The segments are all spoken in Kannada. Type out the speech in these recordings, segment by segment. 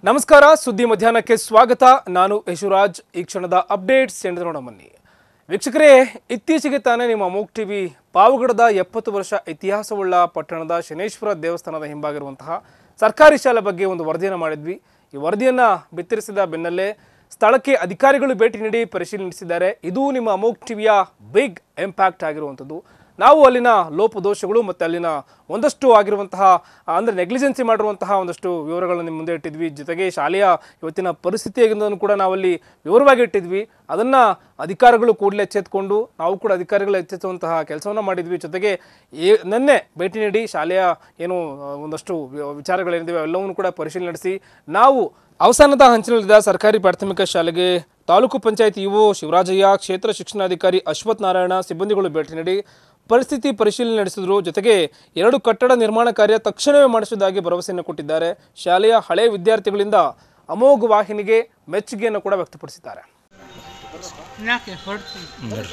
ನಮಸ್ಕಾರ ಸುದ್ದಿ ಮಧ್ಯಾಹ್ನಕ್ಕೆ ಸ್ವಾಗತ ನಾನು ಯಶುರಾಜ್ ಈ ಕ್ಷಣದ ಅಪ್ಡೇಟ್ಸ್ ಎಂದು ನೋಡ ಬನ್ನಿ ವೀಕ್ಷಕರೇ ಇತ್ತೀಚೆಗೆ ತಾನೇ ನಿಮ್ಮ ಮೂಕ್ ಟಿವಿ ಪಾವಗಡದ ಎಪ್ಪತ್ತು ವರ್ಷ ಇತಿಹಾಸವುಳ್ಳ ಪಟ್ಟಣದ ಶನೇಶ್ವರ ದೇವಸ್ಥಾನದ ಹಿಂಭಾಗಿರುವಂತಹ ಸರ್ಕಾರಿ ಶಾಲೆ ಬಗ್ಗೆ ಒಂದು ವರದಿಯನ್ನು ಮಾಡಿದ್ವಿ ಈ ವರದಿಯನ್ನು ಬಿತ್ತರಿಸಿದ ಬೆನ್ನಲ್ಲೇ ಸ್ಥಳಕ್ಕೆ ಅಧಿಕಾರಿಗಳು ಭೇಟಿ ನೀಡಿ ಪರಿಶೀಲನೆ ನಡೆಸಿದ್ದಾರೆ ಇದು ನಿಮ್ಮ ಮೂಕ್ ಟಿವಿಯ ಬಿಗ್ ಇಂಪ್ಯಾಕ್ಟ್ ಆಗಿರುವಂಥದ್ದು ನಾವು ಅಲ್ಲಿನ ಲೋಪದೋಷಗಳು ಮತ್ತು ಅಲ್ಲಿನ ಒಂದಷ್ಟು ಆಗಿರುವಂತಹ ಅಂದರೆ ನೆಗ್ಲಿಜೆನ್ಸಿ ಮಾಡಿರುವಂತಹ ಒಂದಷ್ಟು ವಿವರಗಳನ್ನು ನಿಮ್ಮ ಮುಂದೆ ಇಟ್ಟಿದ್ವಿ ಜೊತೆಗೆ ಶಾಲೆಯ ಇವತ್ತಿನ ಪರಿಸ್ಥಿತಿ ಹೇಗಿರೋದನ್ನು ಕೂಡ ನಾವಲ್ಲಿ ವಿವರವಾಗಿ ಇಟ್ಟಿದ್ವಿ ಅದನ್ನು ಅಧಿಕಾರಿಗಳು ಕೂಡಲೇ ಎಚ್ಚೆತ್ಕೊಂಡು ನಾವು ಕೂಡ ಅಧಿಕಾರಿಗಳು ಎಚ್ಚೆತ್ತುವಂತಹ ಕೆಲಸವನ್ನು ಮಾಡಿದ್ವಿ ಜೊತೆಗೆ ಏ ನಿನ್ನೆ ಭೇಟಿ ನೀಡಿ ಶಾಲೆಯ ಏನು ಆ, ಒಂದಷ್ಟು ವಿ- ವಿಚಾರಗಳೇನಿವೆ ಎಲ್ಲವನ್ನೂ ಕೂಡ ಪರಿಶೀಲನೆ ನಡೆಸಿ ನಾವು ಅವಸಾನದ ಹಂಚಿನಲ್ಲಿದ್ದ ಸರ್ಕಾರಿ ಪ್ರಾಥಮಿಕ ಶಾಲೆಗೆ ತಾಲೂಕು ಪಂಚಾಯತ್ ಇಒ ಶಿವರಾಜಯ್ಯ ಕ್ಷೇತ್ರ ಶಿಕ್ಷಣಾಧಿಕಾರಿ ಅಶ್ವಥ್ ನಾರಾಯಣ ಸಿಬ್ಬಂದಿಗಳು ಭೇಟಿ ನೀಡಿ ಪರಿಸ್ಥಿತಿ ಪರಿಶೀಲನೆ ನಡೆಸಿದ್ರು ಜೊತೆಗೆ ಎರಡು ಕಟ್ಟಡ ನಿರ್ಮಾಣ ಕಾರ್ಯ ತಕ್ಷಣವೇ ಮಾಡಿಸುವುದಾಗಿ ಭರವಸೆಯನ್ನು ಕೊಟ್ಟಿದ್ದಾರೆ ಶಾಲೆಯ ಹಳೆಯ ವಿದ್ಯಾರ್ಥಿಗಳಿಂದ ಅಮೋಘ ವಾಹಿನಿಗೆ ಮೆಚ್ಚುಗೆಯನ್ನು ಕೂಡ ವ್ಯಕ್ತಪಡಿಸಿದ್ದಾರೆ ಯಾಕೆ ಹೊಡ್ತೀನಿ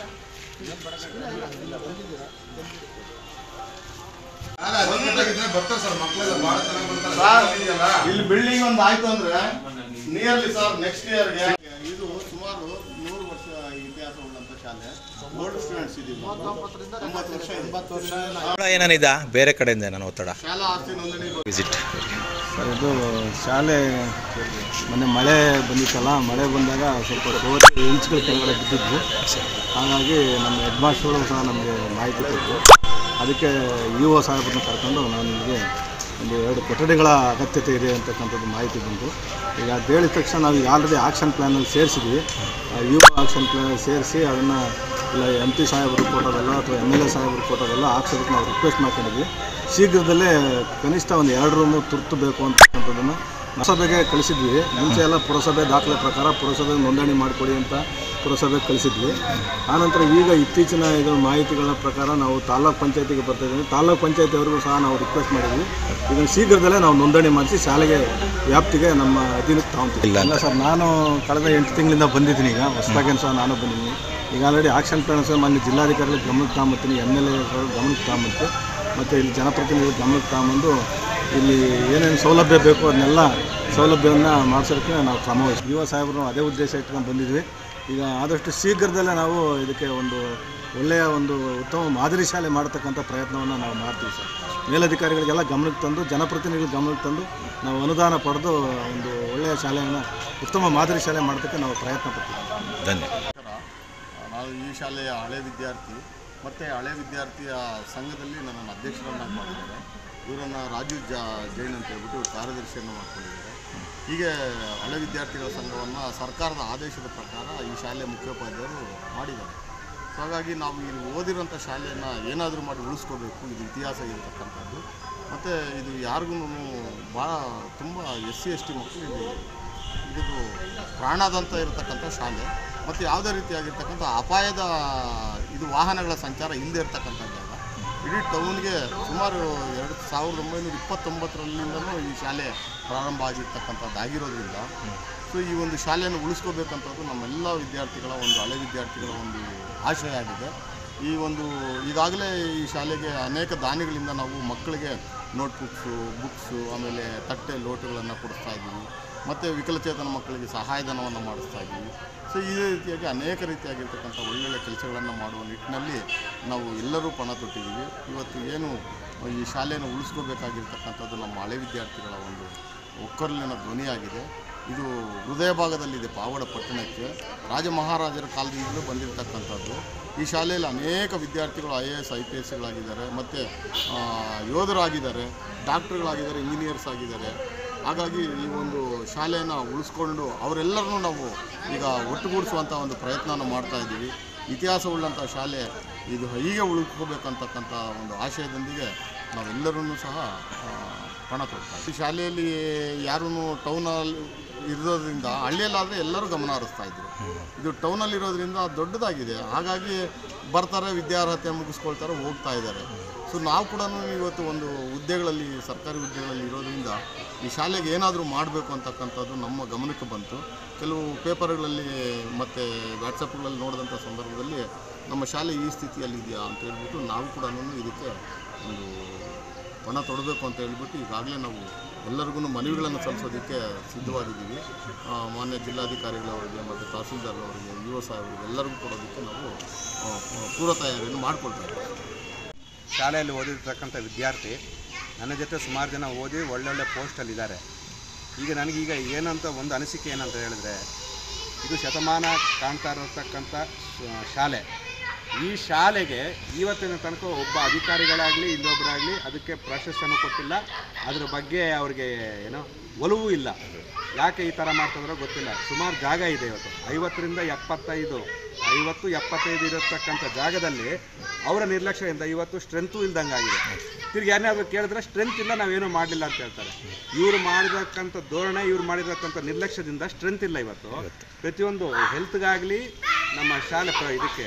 ಇಲ್ಲಿ ಬಿಲ್ಡಿಂಗ್ ಒಂದು ಆಯ್ತು ಅಂದ್ರೆ ನಿಯರ್ಲಿ ಸರ್ ನೆಕ್ಸ್ಟ್ ಇಯರ್ಗೆ ಇದು ಸುಮಾರು ನೂರು ವರ್ಷ ಇತಿಹಾಸ ಉಳ್ಳಂತ ಶಾಲೆ ಓಲ್ಡ್ ಸ್ಟೂಡೆಂಟ್ಸ್ ಇದೀವಿ ತೊಂಬತ್ತು ವರ್ಷ ಎಂಬತ್ತು ವರ್ಷ ಒತ್ತಡ ಏನಾನಿದ ಬೇರೆ ಕಡೆಯಿಂದ ನಾನು ಒತ್ತಡ ಶಾಲಾ ಆಸ್ತಿ ನೋಂದಣಿ ವಿಸಿಟ್ ಸರ್ ಇದು ಶಾಲೆ ಮೊನ್ನೆ ಮಳೆ ಬಂದಿತ್ತಲ್ಲ ಮಳೆ ಬಂದಾಗ ಸ್ವಲ್ಪ ಸೋತಿ ಇಂಚ್ಗಳು ಕೆಳಗಡೆ ಬಿದ್ದಿದ್ವು ಹಾಗಾಗಿ ನಮ್ಮ ಹೆಡ್ ಮಾಸ್ಟರ್ಗಳು ಸಹ ನಮಗೆ ಮಾಹಿತಿ ಕೊಟ್ಟರು ಅದಕ್ಕೆ ಇ ಒ ಸಾಹೇಬ್ರನ್ನ ಕರ್ಕೊಂಡು ನಾನು ನಿಮಗೆ ಒಂದು ಎರಡು ಕೊಠಡಿಗಳ ಅಗತ್ಯತೆ ಇದೆ ಅಂತಕ್ಕಂಥದ್ದು ಮಾಹಿತಿ ಬಂತು ಈಗ ಅದು ಹೇಳಿದ ತಕ್ಷಣ ನಾವು ಈಗ ಆಲ್ರೆಡಿ ಆಕ್ಷನ್ ಪ್ಲ್ಯಾನಲ್ಲಿ ಸೇರಿಸಿದ್ವಿ ಯು ಆಕ್ಷನ್ ಪ್ಲ್ಯಾನ್ ಸೇರಿಸಿ ಅದನ್ನು ಇಲ್ಲ ಎಂ ಪಿ ಸಾಹೇಬರು ಕೊಟ್ಟೋದಲ್ಲ ಅಥವಾ ಎಮ್ ಎಲ್ ಎ ಸಾಹೇಬರು ಕೊಟ್ಟೋದಲ್ಲ ಹಾಕ್ಸೋದಕ್ಕೆ ನಾವು ರಿಕ್ವೆಸ್ಟ್ ಮಾಡ್ಕೊಂಡಿದ್ವಿ ಶೀಘ್ರದಲ್ಲೇ ಕನಿಷ್ಠ ಒಂದು ಎರಡು ರೂಮು ತುರ್ತು ಬೇಕು ಅಂತಕ್ಕಂಥದ್ದನ್ನು ಪುರಸಭೆಗೆ ಕಳಿಸಿದ್ವಿ ಮುಂಚೆ ಎಲ್ಲ ಪುರಸಭೆ ದಾಖಲೆ ಪ್ರಕಾರ ಪುರಸಭೆ ನೋಂದಣಿ ಮಾಡಿಕೊಡಿ ಅಂತ ಪುರಸಭೆಗೆ ಕಳಿಸಿದ್ವಿ ಆನಂತರ ಈಗ ಇತ್ತೀಚಿನ ಇದು ಮಾಹಿತಿಗಳ ಪ್ರಕಾರ ನಾವು ತಾಲ್ಲೂಕು ಪಂಚಾಯತಿಗೆ ಬರ್ತಾ ಇದ್ದೀವಿ ತಾಲ್ಲೂಕು ಪಂಚಾಯತಿಯವರಿಗೂ ಸಹ ನಾವು ರಿಕ್ವೆಸ್ಟ್ ಮಾಡಿದ್ವಿ ಇದನ್ನು ಶೀಘ್ರದಲ್ಲೇ ನಾವು ನೋಂದಣಿ ಮಾಡಿಸಿ ಶಾಲೆಗೆ ವ್ಯಾಪ್ತಿಗೆ ನಮ್ಮ ಅಧೀನಕ್ಕೆ ತಗೊಂತೀವಿ ಇಲ್ಲ ಇಲ್ಲ ಸರ್ ನಾನು ಕಳೆದ ಎಂಟು ತಿಂಗಳಿಂದ ಬಂದಿದ್ದೀನಿ ಈಗ ಹೊಸದಾಗೇನು ಸಹ ನಾನು ಬಂದಿದ್ದೀನಿ ಈಗ ಆಲ್ರೆಡಿ ಆಕ್ಷನ್ ಪ್ಲಾನ್ ಸಹ ಮಾನ್ಯ ಜಿಲ್ಲಾಧಿಕಾರಿಗಳು ಗಮನಕ್ಕೆ ತಗೊಂಬರ್ತೀನಿ ಎಮ್ ಎಲ್ ಎ ಗಮನಕ್ಕೆ ತಗೊಂಬರ್ತೀನಿ ಮತ್ತು ಇಲ್ಲಿ ಜನಪ್ರತಿನಿಧಿಗಳು ಗಮನಕ್ಕೆ ತಗೊಂಬಂದು ಇಲ್ಲಿ ಏನೇನು ಸೌಲಭ್ಯ ಬೇಕು ಅದನ್ನೆಲ್ಲ ಸೌಲಭ್ಯವನ್ನು ಮಾಡಿಸೋದಕ್ಕೆ ನಾವು ಕ್ರಮ ವಹಿಸ್ತೀವಿ ಯುವ ಸಾಹೇಬರು ಅದೇ ಉದ್ದೇಶ ಇಟ್ಕೊಂಡು ಬಂದಿದ್ವಿ ಈಗ ಆದಷ್ಟು ಶೀಘ್ರದಲ್ಲೇ ನಾವು ಇದಕ್ಕೆ ಒಂದು ಒಳ್ಳೆಯ ಒಂದು ಉತ್ತಮ ಮಾದರಿ ಶಾಲೆ ಮಾಡತಕ್ಕಂಥ ಪ್ರಯತ್ನವನ್ನು ನಾವು ಮಾಡ್ತೀವಿ ಸರ್ ಮೇಲಧಿಕಾರಿಗಳಿಗೆಲ್ಲ ಗಮನಕ್ಕೆ ತಂದು ಜನಪ್ರತಿನಿಧಿಗಳ ಗಮನಕ್ಕೆ ತಂದು ನಾವು ಅನುದಾನ ಪಡೆದು ಒಂದು ಒಳ್ಳೆಯ ಶಾಲೆಯನ್ನು ಉತ್ತಮ ಮಾದರಿ ಶಾಲೆ ಮಾಡೋದಕ್ಕೆ ನಾವು ಪ್ರಯತ್ನ ಪಡ್ತೀವಿ ಧನ್ಯ ನಾನು ಈ ಶಾಲೆಯ ಹಳೆ ವಿದ್ಯಾರ್ಥಿ ಮತ್ತು ಹಳೆ ವಿದ್ಯಾರ್ಥಿಯ ಸಂಘದಲ್ಲಿ ನನ್ನನ್ನು ಅಧ್ಯಕ್ಷರನ್ನಾಗಿ ಮಾಡಿದ್ದಾರೆ ಇವರನ್ನು ರಾಜೀವ್ ಜಾ ಜೈನ್ ಅಂತ ಹೇಳ್ಬಿಟ್ಟು ಕಾರ್ಯದರ್ಶಿಯನ್ನು ಮಾಡ್ಕೊಂಡಿದ್ದಾರೆ ಹೀಗೆ ಹಳೆ ವಿದ್ಯಾರ್ಥಿಗಳ ಸಂಘವನ್ನು ಸರ್ಕಾರದ ಆದೇಶದ ಪ್ರಕಾರ ಈ ಶಾಲೆಯ ಮುಖ್ಯೋಪಾಧ್ಯಾಯರು ಮಾಡಿದ್ದಾರೆ ಸೊ ಹಾಗಾಗಿ ನಾವು ಇಲ್ಲಿ ಓದಿರೋಂಥ ಶಾಲೆಯನ್ನು ಏನಾದರೂ ಮಾಡಿ ಉಳಿಸ್ಕೋಬೇಕು ಇದು ಇತಿಹಾಸ ಇರತಕ್ಕಂಥದ್ದು ಮತ್ತು ಇದು ಯಾರಿಗೂ ಭಾಳ ತುಂಬ ಎಸ್ ಸಿ ಎಸ್ ಟಿ ಮಕ್ಕಳು ಇಲ್ಲಿ ಇದು ಪ್ರಾಣಾದಂತ ಇರತಕ್ಕಂಥ ಶಾಲೆ ಮತ್ತು ಯಾವುದೇ ರೀತಿಯಾಗಿರ್ತಕ್ಕಂಥ ಅಪಾಯದ ಇದು ವಾಹನಗಳ ಸಂಚಾರ ಇಲ್ಲದೆ ಇರತಕ್ಕಂಥ ಜಾಗ ಇಡೀ ಟೌನ್ಗೆ ಸುಮಾರು ಎರಡು ಸಾವಿರದ ಒಂಬೈನೂರ ಇಪ್ಪತ್ತೊಂಬತ್ತರಲ್ಲಿಂದಲೂ ಈ ಶಾಲೆ ಪ್ರಾರಂಭ ಆಗಿರ್ತಕ್ಕಂಥದ್ದು ಆಗಿರೋದ್ರಿಂದ ಸೊ ಈ ಒಂದು ಶಾಲೆಯನ್ನು ಉಳಿಸ್ಕೋಬೇಕಂಥದ್ದು ನಮ್ಮೆಲ್ಲ ವಿದ್ಯಾರ್ಥಿಗಳ ಒಂದು ಹಳೆ ವಿದ್ಯಾರ್ಥಿಗಳ ಒಂದು ಆಶಯ ಆಗಿದೆ ಈ ಒಂದು ಈಗಾಗಲೇ ಈ ಶಾಲೆಗೆ ಅನೇಕ ದಾನಿಗಳಿಂದ ನಾವು ಮಕ್ಕಳಿಗೆ ನೋಟ್ಬುಕ್ಸು ಬುಕ್ಸು ಆಮೇಲೆ ತಟ್ಟೆ ಲೋಟಗಳನ್ನು ಕೊಡಿಸ್ತಾ ಇದ್ದೀವಿ ಮತ್ತು ವಿಕಲಚೇತನ ಮಕ್ಕಳಿಗೆ ಸಹಾಯಧನವನ್ನು ಮಾಡಿಸ್ತಾ ಇದ್ದೀವಿ ಸೊ ಈ ರೀತಿಯಾಗಿ ಅನೇಕ ರೀತಿಯಾಗಿರ್ತಕ್ಕಂಥ ಒಳ್ಳೊಳ್ಳೆ ಕೆಲಸಗಳನ್ನು ಮಾಡುವ ನಿಟ್ಟಿನಲ್ಲಿ ನಾವು ಎಲ್ಲರೂ ಪಣ ತೊಟ್ಟಿದ್ದೀವಿ ಇವತ್ತು ಏನು ಈ ಶಾಲೆಯನ್ನು ಉಳಿಸ್ಕೋಬೇಕಾಗಿರ್ತಕ್ಕಂಥದ್ದು ನಮ್ಮ ಹಳೆ ವಿದ್ಯಾರ್ಥಿಗಳ ಒಂದು ಒಕ್ಕರ್ಲಿನ ಧ್ವನಿಯಾಗಿದೆ ಇದು ಹೃದಯ ಭಾಗದಲ್ಲಿದೆ ಪಾವಡ ಪಟ್ಟಣಕ್ಕೆ ರಾಜ ಮಹಾರಾಜರ ಕಾಲದಿಂದಲೂ ಬಂದಿರತಕ್ಕಂಥದ್ದು ಈ ಶಾಲೆಯಲ್ಲಿ ಅನೇಕ ವಿದ್ಯಾರ್ಥಿಗಳು I A S I P ಎಸ್ಗಳಾಗಿದ್ದಾರೆ ಮತ್ತು ಯೋಧರಾಗಿದ್ದಾರೆ ಡಾಕ್ಟ್ರುಗಳಾಗಿದ್ದಾರೆ ಇಂಜಿನಿಯರ್ಸ್ ಆಗಿದ್ದಾರೆ ಹಾಗಾಗಿ ಈ ಒಂದು ಶಾಲೆಯನ್ನು ಉಳಿಸ್ಕೊಂಡು ಅವರೆಲ್ಲರನ್ನೂ ನಾವು ಈಗ ಒಟ್ಟುಗೂಡಿಸುವಂಥ ಒಂದು ಪ್ರಯತ್ನವನ್ನು ಮಾಡ್ತಾ ಇದ್ದೀವಿ ಇತಿಹಾಸವುಳ್ಳಂಥ ಶಾಲೆ ಇದು ಹೀಗೆ ಉಳಿಸ್ಕೋಬೇಕಂತಕ್ಕಂಥ ಒಂದು ಆಶಯದೊಂದಿಗೆ ನಾವೆಲ್ಲರೂ ಸಹ ಆ, ಪಣ ತೊಡ್ತಾ ಇದ್ದೀವಿ. ಈ ಶಾಲೆಯಲ್ಲಿ ಯಾರೂ ಟೌನಲ್ಲಿ ಇರೋದ್ರಿಂದ ಹಳ್ಳಿಯಲ್ಲಾದರೆ ಎಲ್ಲರೂ ಗಮನ ಹರಿಸ್ತಾ ಇದ್ರು ಇದು ಟೌನಲ್ಲಿ ಇರೋದ್ರಿಂದ ದೊಡ್ಡದಾಗಿದೆ ಹಾಗಾಗಿ ಬರ್ತಾರೆ ವಿದ್ಯಾರ್ಹತೆ ಮುಗಿಸ್ಕೊಳ್ತಾರೆ ಹೋಗ್ತಾ ಇದ್ದಾರೆ ಸೊ ನಾವು ಕೂಡ ಇವತ್ತು ಒಂದು ಹುದ್ದೆಗಳಲ್ಲಿ ಸರ್ಕಾರಿ ಹುದ್ದೆಗಳಲ್ಲಿ ಇರೋದ್ರಿಂದ ಈ ಶಾಲೆಗೆ ಏನಾದರೂ ಮಾಡಬೇಕು ಅಂತಕ್ಕಂಥದ್ದು ನಮ್ಮ ಗಮನಕ್ಕೆ ಬಂತು ಕೆಲವು ಪೇಪರ್ಗಳಲ್ಲಿ ಮತ್ತು ವಾಟ್ಸಪ್ಗಳಲ್ಲಿ ನೋಡಿದಂಥ ಸಂದರ್ಭದಲ್ಲಿ ನಮ್ಮ ಶಾಲೆ ಈ ಸ್ಥಿತಿಯಲ್ಲಿದೆಯಾ ಅಂತ ಹೇಳ್ಬಿಟ್ಟು ನಾವು ಕೂಡ ಇದಕ್ಕೆ ಒಂದು ಪಣ ತೊಡಬೇಕು ಅಂತ ಹೇಳ್ಬಿಟ್ಟು ಈಗಾಗಲೇ ನಾವು ಎಲ್ಲರಿಗೂ ಮನವಿಗಳನ್ನು ಸಲ್ಲಿಸೋದಕ್ಕೆ ಸಿದ್ಧವಾಗಿದ್ದೀವಿ ಆ, ಮಾನ್ಯ ಜಿಲ್ಲಾಧಿಕಾರಿಗಳವರಿಗೆ ಮತ್ತು ತಹಸೀಲ್ದಾರ್ ಅವರಿಗೆ ಯು ಎಸ್ ಅವರಿಗೆ ಎಲ್ಲರಿಗೂ ಕೊಡೋದಕ್ಕೆ ನಾವು ಆ, ಪೂರ್ವ ತಯಾರಿಯನ್ನು ಮಾಡ್ಕೊಳ್ತಾ ಇದ್ದೀವಿ ಶಾಲೆಯಲ್ಲಿ ಓದಿರ್ತಕ್ಕಂಥ ವಿದ್ಯಾರ್ಥಿ ನನ್ನ ಜೊತೆ ಸುಮಾರು ಜನ ಓದಿ ಒಳ್ಳೊಳ್ಳೆ ಪೋಸ್ಟಲ್ಲಿದ್ದಾರೆ ಈಗ ನನಗೀಗ ಏನಂತ ಒಂದು ಅನಿಸಿಕೆ ಏನಂತ ಹೇಳಿದ್ರೆ ಇದು ಶತಮಾನ ಕಾಣ್ತಾ ಇರತಕ್ಕಂಥ ಶ- ಶಾಲೆ ಈ ಶಾಲೆಗೆ ಇವತ್ತಿನ ತನಕ ಒಬ್ಬ ಅಧಿಕಾರಿಗಳಾಗಲಿ ಇನ್ನೊಬ್ಬರಾಗಲಿ ಅದಕ್ಕೆ ಪ್ರಶಸ್ತಿಯನ್ನು ಕೊಟ್ಟಿಲ್ಲ ಅದ್ರ ಬಗ್ಗೆ ಅವ್ರಿಗೆ ಏನೋ ಒಲವು ಇಲ್ಲ ಯಾಕೆ ಈ ಥರ ಮಾಡ್ತಿದ್ರೋ ಗೊತ್ತಿಲ್ಲ ಸುಮಾರು ಜಾಗ ಇದೆ ಇವತ್ತು ಐವತ್ತರಿಂದ ಎಪ್ಪತ್ತೈದು ಐವತ್ತು ಎಪ್ಪತ್ತೈದು ಇರತಕ್ಕಂಥ ಜಾಗದಲ್ಲಿ ಅವರ ನಿರ್ಲಕ್ಷ್ಯದಿಂದ ಇವತ್ತು ಸ್ಟ್ರೆಂತು ಇಲ್ದಂಗೆ ಆಗಿದೆ ತಿರ್ಗಿ ಯಾರನ್ನಾದ್ರೂ ಕೇಳಿದ್ರೆ ಸ್ಟ್ರೆಂತ್ ಇಲ್ಲ ನಾವೇನು ಮಾಡಲಿಲ್ಲ ಅಂತ ಹೇಳ್ತಾರೆ ಇವರು ಮಾಡಿರತಕ್ಕಂಥ ಧೋರಣೆ ಇವ್ರು ಮಾಡಿರತಕ್ಕಂಥ ನಿರ್ಲಕ್ಷ್ಯದಿಂದ ಸ್ಟ್ರೆಂತ್ ಇಲ್ಲ ಇವತ್ತು ಪ್ರತಿಯೊಂದು ಹೆಲ್ತ್ಗಾಗಲಿ ನಮ್ಮ ಶಾಲೆ ಪ್ರ- ಇದಕ್ಕೆ